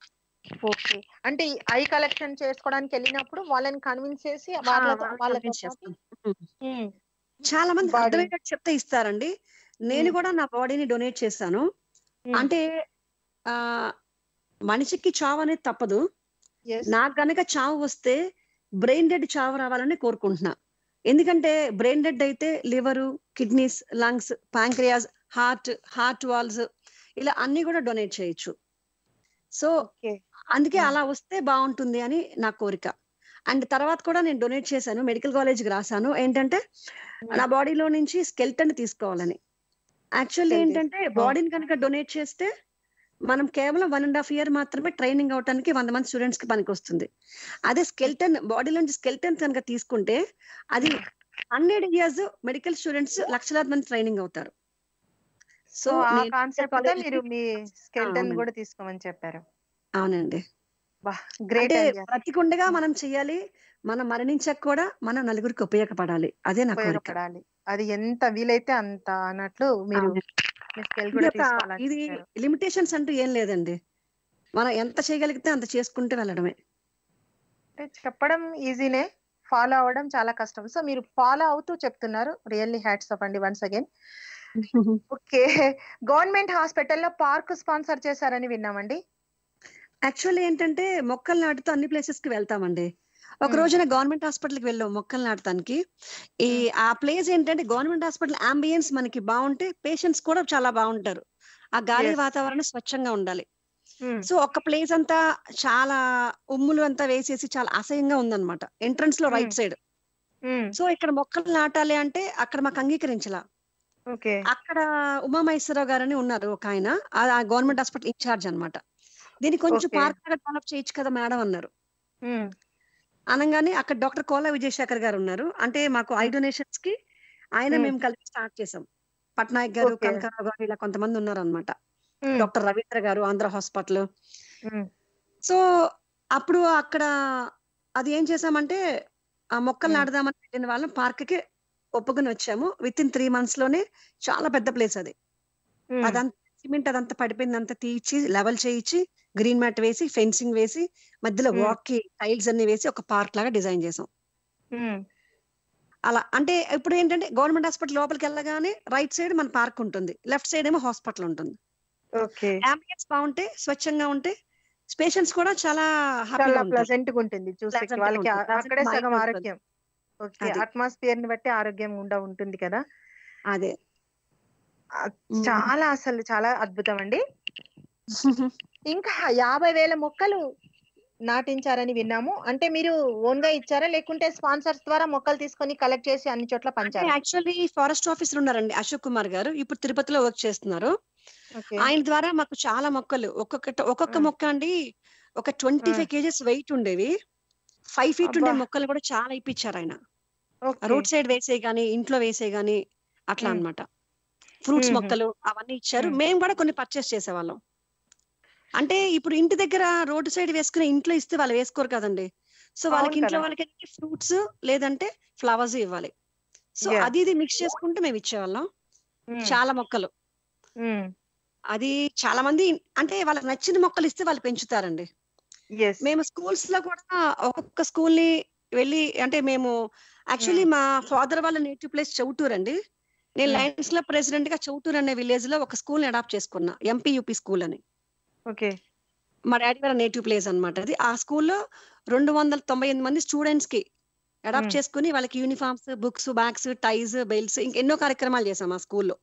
ఓకే అంటే ఈ ఐ కలెక్షన్ చేసుకోవడానికి వెళ్ళినప్పుడు వాళ్ళని కన్విన్స్ చేసి వాళ్ళతో వాళ్ళతో పాటు మ్మ్.
చాలా మంది
Body.
అర్థమయ్యేటట్టు చెప్తే ఇస్తారండి నేను
Hmm.
కూడా నా బాడీని డొనేట్ చేశాను
మ్మ్.
అంటే ఆ మనిషికి చావు అనేది తప్పదు
Yes.
నాకు గనక చావు వస్తే బ్రెయిన్ డెడ్ చావు రావాలని కోరుకుంటున్నా ఎందుకంటే బ్రెయిన్ డెడ్ అయితే liver kidneys lungs pancreas heart heart valves ఇలా అన్ని కూడా డొనేట్ చేయొచ్చు సో
ఓకే
అందుకే
Hmm.
అలా వస్తే బాగుంటుంది అని నా కోరిక అండ్ తర్వాత కూడా నేను డొనేట్ చేశాను మెడికల్ కాలేజ్కి రాశాను ఏంటంటే నా బాడీలో నుంచి స్కెల్టన్ తీసుకోవాలని యాక్చువల్లీ
Skeleton.
ఏంటంటే
Oh.
బాడీని కనుక డొనేట్ చేస్తే మనం కేవలం వన్ అండ్ హాఫ్ ఇయర్ మాత్రమే ట్రైనింగ్ అవడానికి వంద మంది స్టూడెంట్స్ కి పనికి వస్తుంది అదే స్కెల్టన్ బాడీలో నుంచి స్కెల్టన్ కనుక తీసుకుంటే అది హండ్రెడ్ ఇయర్స్ మెడికల్ స్టూడెంట్స్ లక్షలాది మంది ట్రైనింగ్ అవుతారు
సో ఆ
నేను
కాన్సెప్ట్ తో
college
మీరు
కి-
మీ స్కెల్టన్
అవునండి.
కూడా తీసుకోమని చెప్పారు
అవునండి
బా గ్రేట్
అంటే
అండి
బ్రతికుండగా మనం చెయ్యాలి మనం మరణించాక కూడా మన నలుగురికి ఉపయోగపడాలి అదే నా కోరిక
ఉపయోగపడాలి అది ఎంత వీలైతే అంత అన్నట్లు మీరు
అవును.
మీ స్కెల్
ఇది
కూడా
ఒక-
తీసుకోవాలని
ఇది
చెప్పారు.
లిమిటేషన్స్ అంటూ ఏం లేదండి మనం ఎంత చేయగలిగితే అంత చేసుకుంటూ వెళ్ళడమే
అంటే చెప్పడం ఈజీనే ఫాలో అవ్వడం చాలా కష్టం సో మీరు ఫాలో అవుతూ చెప్తున్నారు రియల్లీ హ్యాట్స్ ఆఫ్ అండి వన్స్ అగైన్ ఓకే గవర్నమెంట్ హాస్పిటల్లో పార్క్ స్పాన్సర్ చేశారని విన్నామండి
యాక్చువల్లీ ఏంటంటే మొక్కలు నాటుతూ అన్ని ప్లేసెస్ కి వెళ్తామండి ఒక
మ్మ్.
రోజున గవర్నమెంట్ హాస్పిటల్ కి వెళ్ళాం మొక్కలు నాటడానికి ఈ ఆ ప్లేస్ ఏంటంటే గవర్నమెంట్ హాస్పిటల్ అంబియన్స్ మనకి బాగుంటే పేషెంట్స్ కూడా చాలా బాగుంటారు ఆ గాలి
Yes.
వాతావరణం స్వచ్ఛంగా ఉండాలి
మ్మ్.
సో ఒక ప్లేస్ అంతా చాలా ఉమ్ములు అంతా వేసేసి చాలా అసహ్యంగా ఉందన్నమాట ఎంట్రన్స్ లో right
hmm.
Side
hmm.
So ఇక్కడ మొక్కలు నాటాలి అంటే అక్కడ మాకు అంగీకరించలా
ఓకే
అక్కడ ఉమామహేశ్వరరావు గారు అని ఉన్నారు ఒక ఆయన ఆ గవర్నమెంట్ హాస్పిటల్ ఇన్ఛార్జ్ అన్నమాట దీన్ని కొంచెం
Okay.
పార్క్ లాగా డెవలప్ చేయొచ్చు కదా మేడం అన్నారు
మ్మ్.
అనగానే అక్కడ డాక్టర్ కోలా విజయశేఖర్ గారు ఉన్నారు అంటే మాకు ఐ డొనేషన్స్ కి ఆయన
Hmm.
మేము కలిపి స్టార్ట్ చేసాం పట్నాయక్ గారు
Okay.
కనకారావు గారు ఇలా కొంతమంది ఉన్నారు అనమాట
మ్మ్.
డాక్టర్ రవీంద్ర గారు ఆంధ్ర హాస్పిటల్
మ్మ్.
సో అప్పుడు అక్కడ అది ఏం చేసామంటే ఆ మొక్కలు
Hmm.
నాటుదామని వెళ్ళిన వాళ్ళం పార్క్ కి ఒప్పుకొని వచ్చాము విత్ ఇన్ త్రీ మంత్స్ లోనే చాలా పెద్ద ప్లేస్ అది
మ్మ్.
అదంతా సిమెంట్ అదంతా పడిపోయింది అంతా తీయించి లెవెల్ చేయించి గ్రీన్ మ్యాట్ వేసి ఫెన్సింగ్ వేసి మధ్యలో
Hmm.
వాక్ కి టైల్స్ అన్ని వేసి ఒక పార్క్ లాగా డిజైన్ చేసాం
మ్మ్.
అలా అంటే ఇప్పుడు ఏంటంటే గవర్నమెంట్ హాస్పిటల్ లోపలికి వెళ్ళగానే రైట్ సైడ్ మన పార్క్ ఉంటుంది లెఫ్ట్ సైడ్ ఏమో హాస్పిటల్ ఉంటుంది
ఓకే
అంబియన్స్ బాగుంటే స్వచ్ఛంగా ఉంటే పేషెంట్స్ కూడా చాలా
చాలా
హ్యాపీగా ఉంటారు
ప్లెజెంట్ గా ఉంటుంది చూస్తే
Pleasant గా
వాళ్ళకి
ఉంటుంది.
ఆ-
Pleasant
అక్కడే
mind
సగం
ఉంటుంది.
ఆరోగ్యం ఓకే
అది.
అట్మాస్ఫియర్ ని బట్టి ఆరోగ్యం ఉండ ఉంటుంది కదా
అదే
ఆ,
మ్మ్.
చాలా అసలు చాలా అద్భుతం అండి ఇంకా యాభై వేల మొక్కలు నాటించారని విన్నాము అంటే మీరు ఓన్ గా ఇచ్చారా లేకుంటే స్పాన్సర్స్ ద్వారా మొక్కలు తీసుకొని కలెక్ట్ చేసి అన్ని చోట్ల
అంటే
పంచారా
యాక్చువల్లీ ఫారెస్ట్ ఆఫీసర్ ఉన్నారండి అశోక్ కుమార్ గారు ఇప్పుడు తిరుపతిలో వర్క్ చేస్తున్నారు
ఓకే
ఆయన ద్వారా మాకు చాలా మొక్కలు ఒక్కొక్క ఒక్కొక్క
మ్మ్.
మొక్క అండి ఒక ట్వంటీ ఫైవ్ కేజెస్ వెయిట్ ఉండేవి ఫైవ్ ఫీట్ ఉండే
అబ్బా.
మొక్కలు కూడా చాలా ఇప్పించారు ఆయన
ఓకే
రోడ్ సైడ్ వేసే గానీ ఇంట్లో వేసే గానీ అట్లా
మ్మ్.
అన్నమాట ఫ్రూట్స్
మ్మ్.
మొక్కలు అవన్నీ ఇచ్చారు
మ్మ్.
మేము కూడా కొన్ని పర్చేస్ చేసేవాళ్ళం అంటే ఇప్పుడు ఇంటి దగ్గర రోడ్డు సైడ్ వేసుకుని ఇంట్లో ఇస్తే వాళ్ళు వేసుకోరు కదండి సో వాళ్ళకి
అవును
ఇంట్లో
కదా.
వాళ్ళకి ఫ్రూట్స్ లేదంటే ఫ్లవర్స్ ఇవ్వాలి సో
Yeah.
అది ఇది మిక్స్ చేసుకుంటూ మేము ఇచ్చేవాళ్ళం
మ్మ్.
చాలా మొక్కలు
మ్మ్.
అది చాలా మంది అంటే వాళ్ళకి నచ్చిన మొక్కలు ఇస్తే వాళ్ళు పెంచుతారండి
Yes.
మేము స్కూల్స్ లో కూడా ఒక్కొక్క స్కూల్ ని వెళ్ళి అంటే మేము యాక్చువల్లీ మా ఫాదర్ వాళ్ళ నేటివ్ ప్లేస్ చౌటూర్ అండి నేను
Hmm.
లయన్స్ లో ప్రెసిడెంట్ గా చౌటూర్ అనే విలేజ్ లో ఒక స్కూల్ ని అడాప్ట్ చేసుకున్నా ఎంపీయూపీ స్కూల్ అని
ఓకే
మా డాడీ వాళ్ళ నేటివ్ ప్లేస్ అన్నమాట అది ఆ స్కూల్లో రెండు వందల తొంభై ఎనిమిది మంది స్టూడెంట్స్ కి అడాప్ట్
Hmm.
చేసుకుని వాళ్ళకి uniforms books bags ties belts ఇంకెన్నో కార్యక్రమాలు చేసాం ఆ స్కూల్లో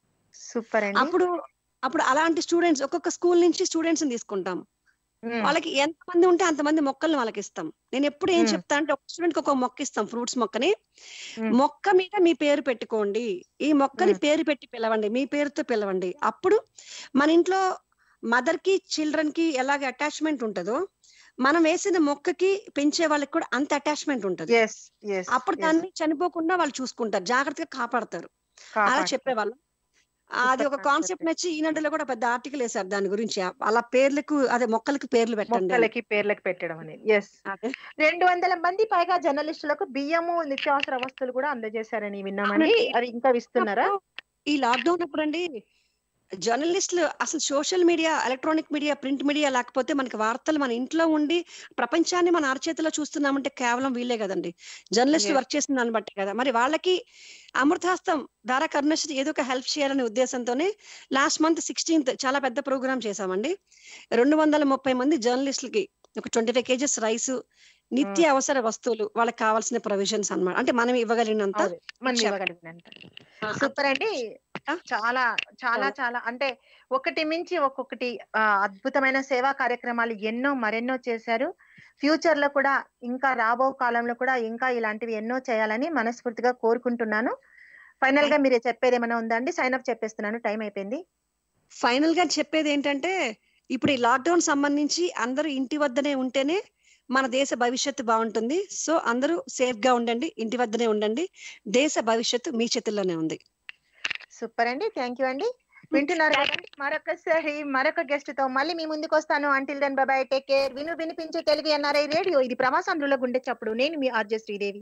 సూపర్ అండి
అప్పుడు అప్పుడు అలాంటి స్టూడెంట్స్ ఒక్కొక్క స్కూల్ నుంచి స్టూడెంట్స్ ని తీసుకుంటాం
మ్మ్.
వాళ్ళకి ఎంత మంది ఉంటే అంత మంది మొక్కల్ని వాళ్ళకి ఇస్తాం నేను ఎప్పుడు ఏం
మ్మ్.
చెప్తా అంటే ఒక స్టూడెంట్ కి ఒక మొక్క ఇస్తాం ఫ్రూట్స్ మొక్కని
మ్మ్.
మొక్క మీద మీ పేరు పెట్టుకోండి ఈ మొక్కని
మ్మ్.
పేరు పెట్టి పిలవండి మీ పేరుతో పిలవండి అప్పుడు మన ఇంట్లో మదర్ కి చిల్డ్రన్ కి ఎలాగ అటాచ్మెంట్ ఉంటుందో మనం వేసిన మొక్కకి పెంచే వాళ్ళకి కూడా అంత అటాచ్మెంట్ ఉంటుంది
Yes, yes,
అప్పుడు
yes.
దాన్ని చనిపోకుండా వాళ్ళు చూసుకుంటారు జాగ్రత్తగా కాపాడతారు అలా
కాపాడు.
చెప్పేవాళ్ళం అది ఒక
Super
కాన్సెప్ట్
concept.
నచ్చి ఈనాడులో కూడా పెద్ద ఆర్టికల్ వేశారు దాని గురించి అలా పేర్లకు అదే మొక్కలకి పేర్లు పెట్టండి అని.
మొక్కలకి పేర్లకి పెట్టడం అనేది ఎస్
అదే
రెండు వందల మంది పైగా జర్నలిస్టులకు బియ్యము నిత్యావసర వస్తువులు కూడా అందజేశారని విన్నామండి
అవునండి.
అది ఇంకా ఇస్తున్నారా
ఈ లాక్డౌన్ అప్పుడు అండి జర్నలిస్టులు అసలు social media electronic media print media లేకపోతే మనకి వార్తలు మన ఇంట్లో ఉండి ప్రపంచాన్ని మన అరచేతిలో చూస్తున్నామంటే కేవలం వీళ్ళే కదండి జర్నలిస్టులు
Yes.
వర్క్ చేసిన దాన్ని బట్టి కదా మరి వాళ్ళకి అమృతాస్తం దారా కరుణశ్రీ ఏదో ఒక హెల్ప్ చేయాలనే ఉద్దేశంతోనే లాస్ట్ మంత్ సిక్స్టీన్త్ చాలా పెద్ద ప్రోగ్రామ్ చేశామండి రెండు వందల ముప్పై మంది జర్నలిస్టులకి ఒక ట్వంటీ ఫైవ్ కేజెస్ రైస్ నిత్య అవసర వస్తువులు వాళ్ళకి కావాల్సిన ప్రొవిజన్స్ అన్నమాట అంటే మనం ఇవ్వగలిగినంత
అదే, మనం
చెప్ప-
ఇవ్వగలిగినంత
ఆ,
సూపర్ అండి
ఆ?
చాలా చాలా చాలా అంటే ఒకటి మించి ఒక్కొక్కటి ఆ, అద్భుతమైన సేవా కార్యక్రమాలు ఎన్నో మరెన్నో చేశారు ఫ్యూచర్ లో కూడా ఇంకా రాబో కాలంలో కూడా ఇంకా ఇలాంటివి ఎన్నో చేయాలని మనస్ఫూర్తిగా కోరుకుంటున్నాను ఫైనల్ గా మీరు చెప్పేది ఏమైనా ఉందా అండి సైన్ అప్ చెప్పేస్తున్నాను టైం అయిపోయింది
ఫైనల్ గా చెప్పేది ఏంటంటే ఇప్పుడు ఈ లాక్డౌన్ సంబంధించి అందరూ ఇంటి వద్దనే ఉంటేనే మన దేశ భవిష్యత్తు బాగుంటుంది సో అందరూ సేఫ్ గా ఉండండి ఇంటి వద్దనే ఉండండి దేశ భవిష్యత్తు మీ చేతుల్లోనే ఉంది
సూపర్ అండి థ్యాంక్ యూ అండి వింటున్నారు కదండి మరొకసారి మరొక గెస్ట్ తో మళ్ళీ మీ ముందుకు వస్తాను until then bye take care విను వినిపించు తెలుగు ఎన్ఆర్ఐ రేడియో ఇది ప్రవాసాంధ్రుల గుండె చప్పుడు నేను మీ ఆర్జే శ్రీదేవి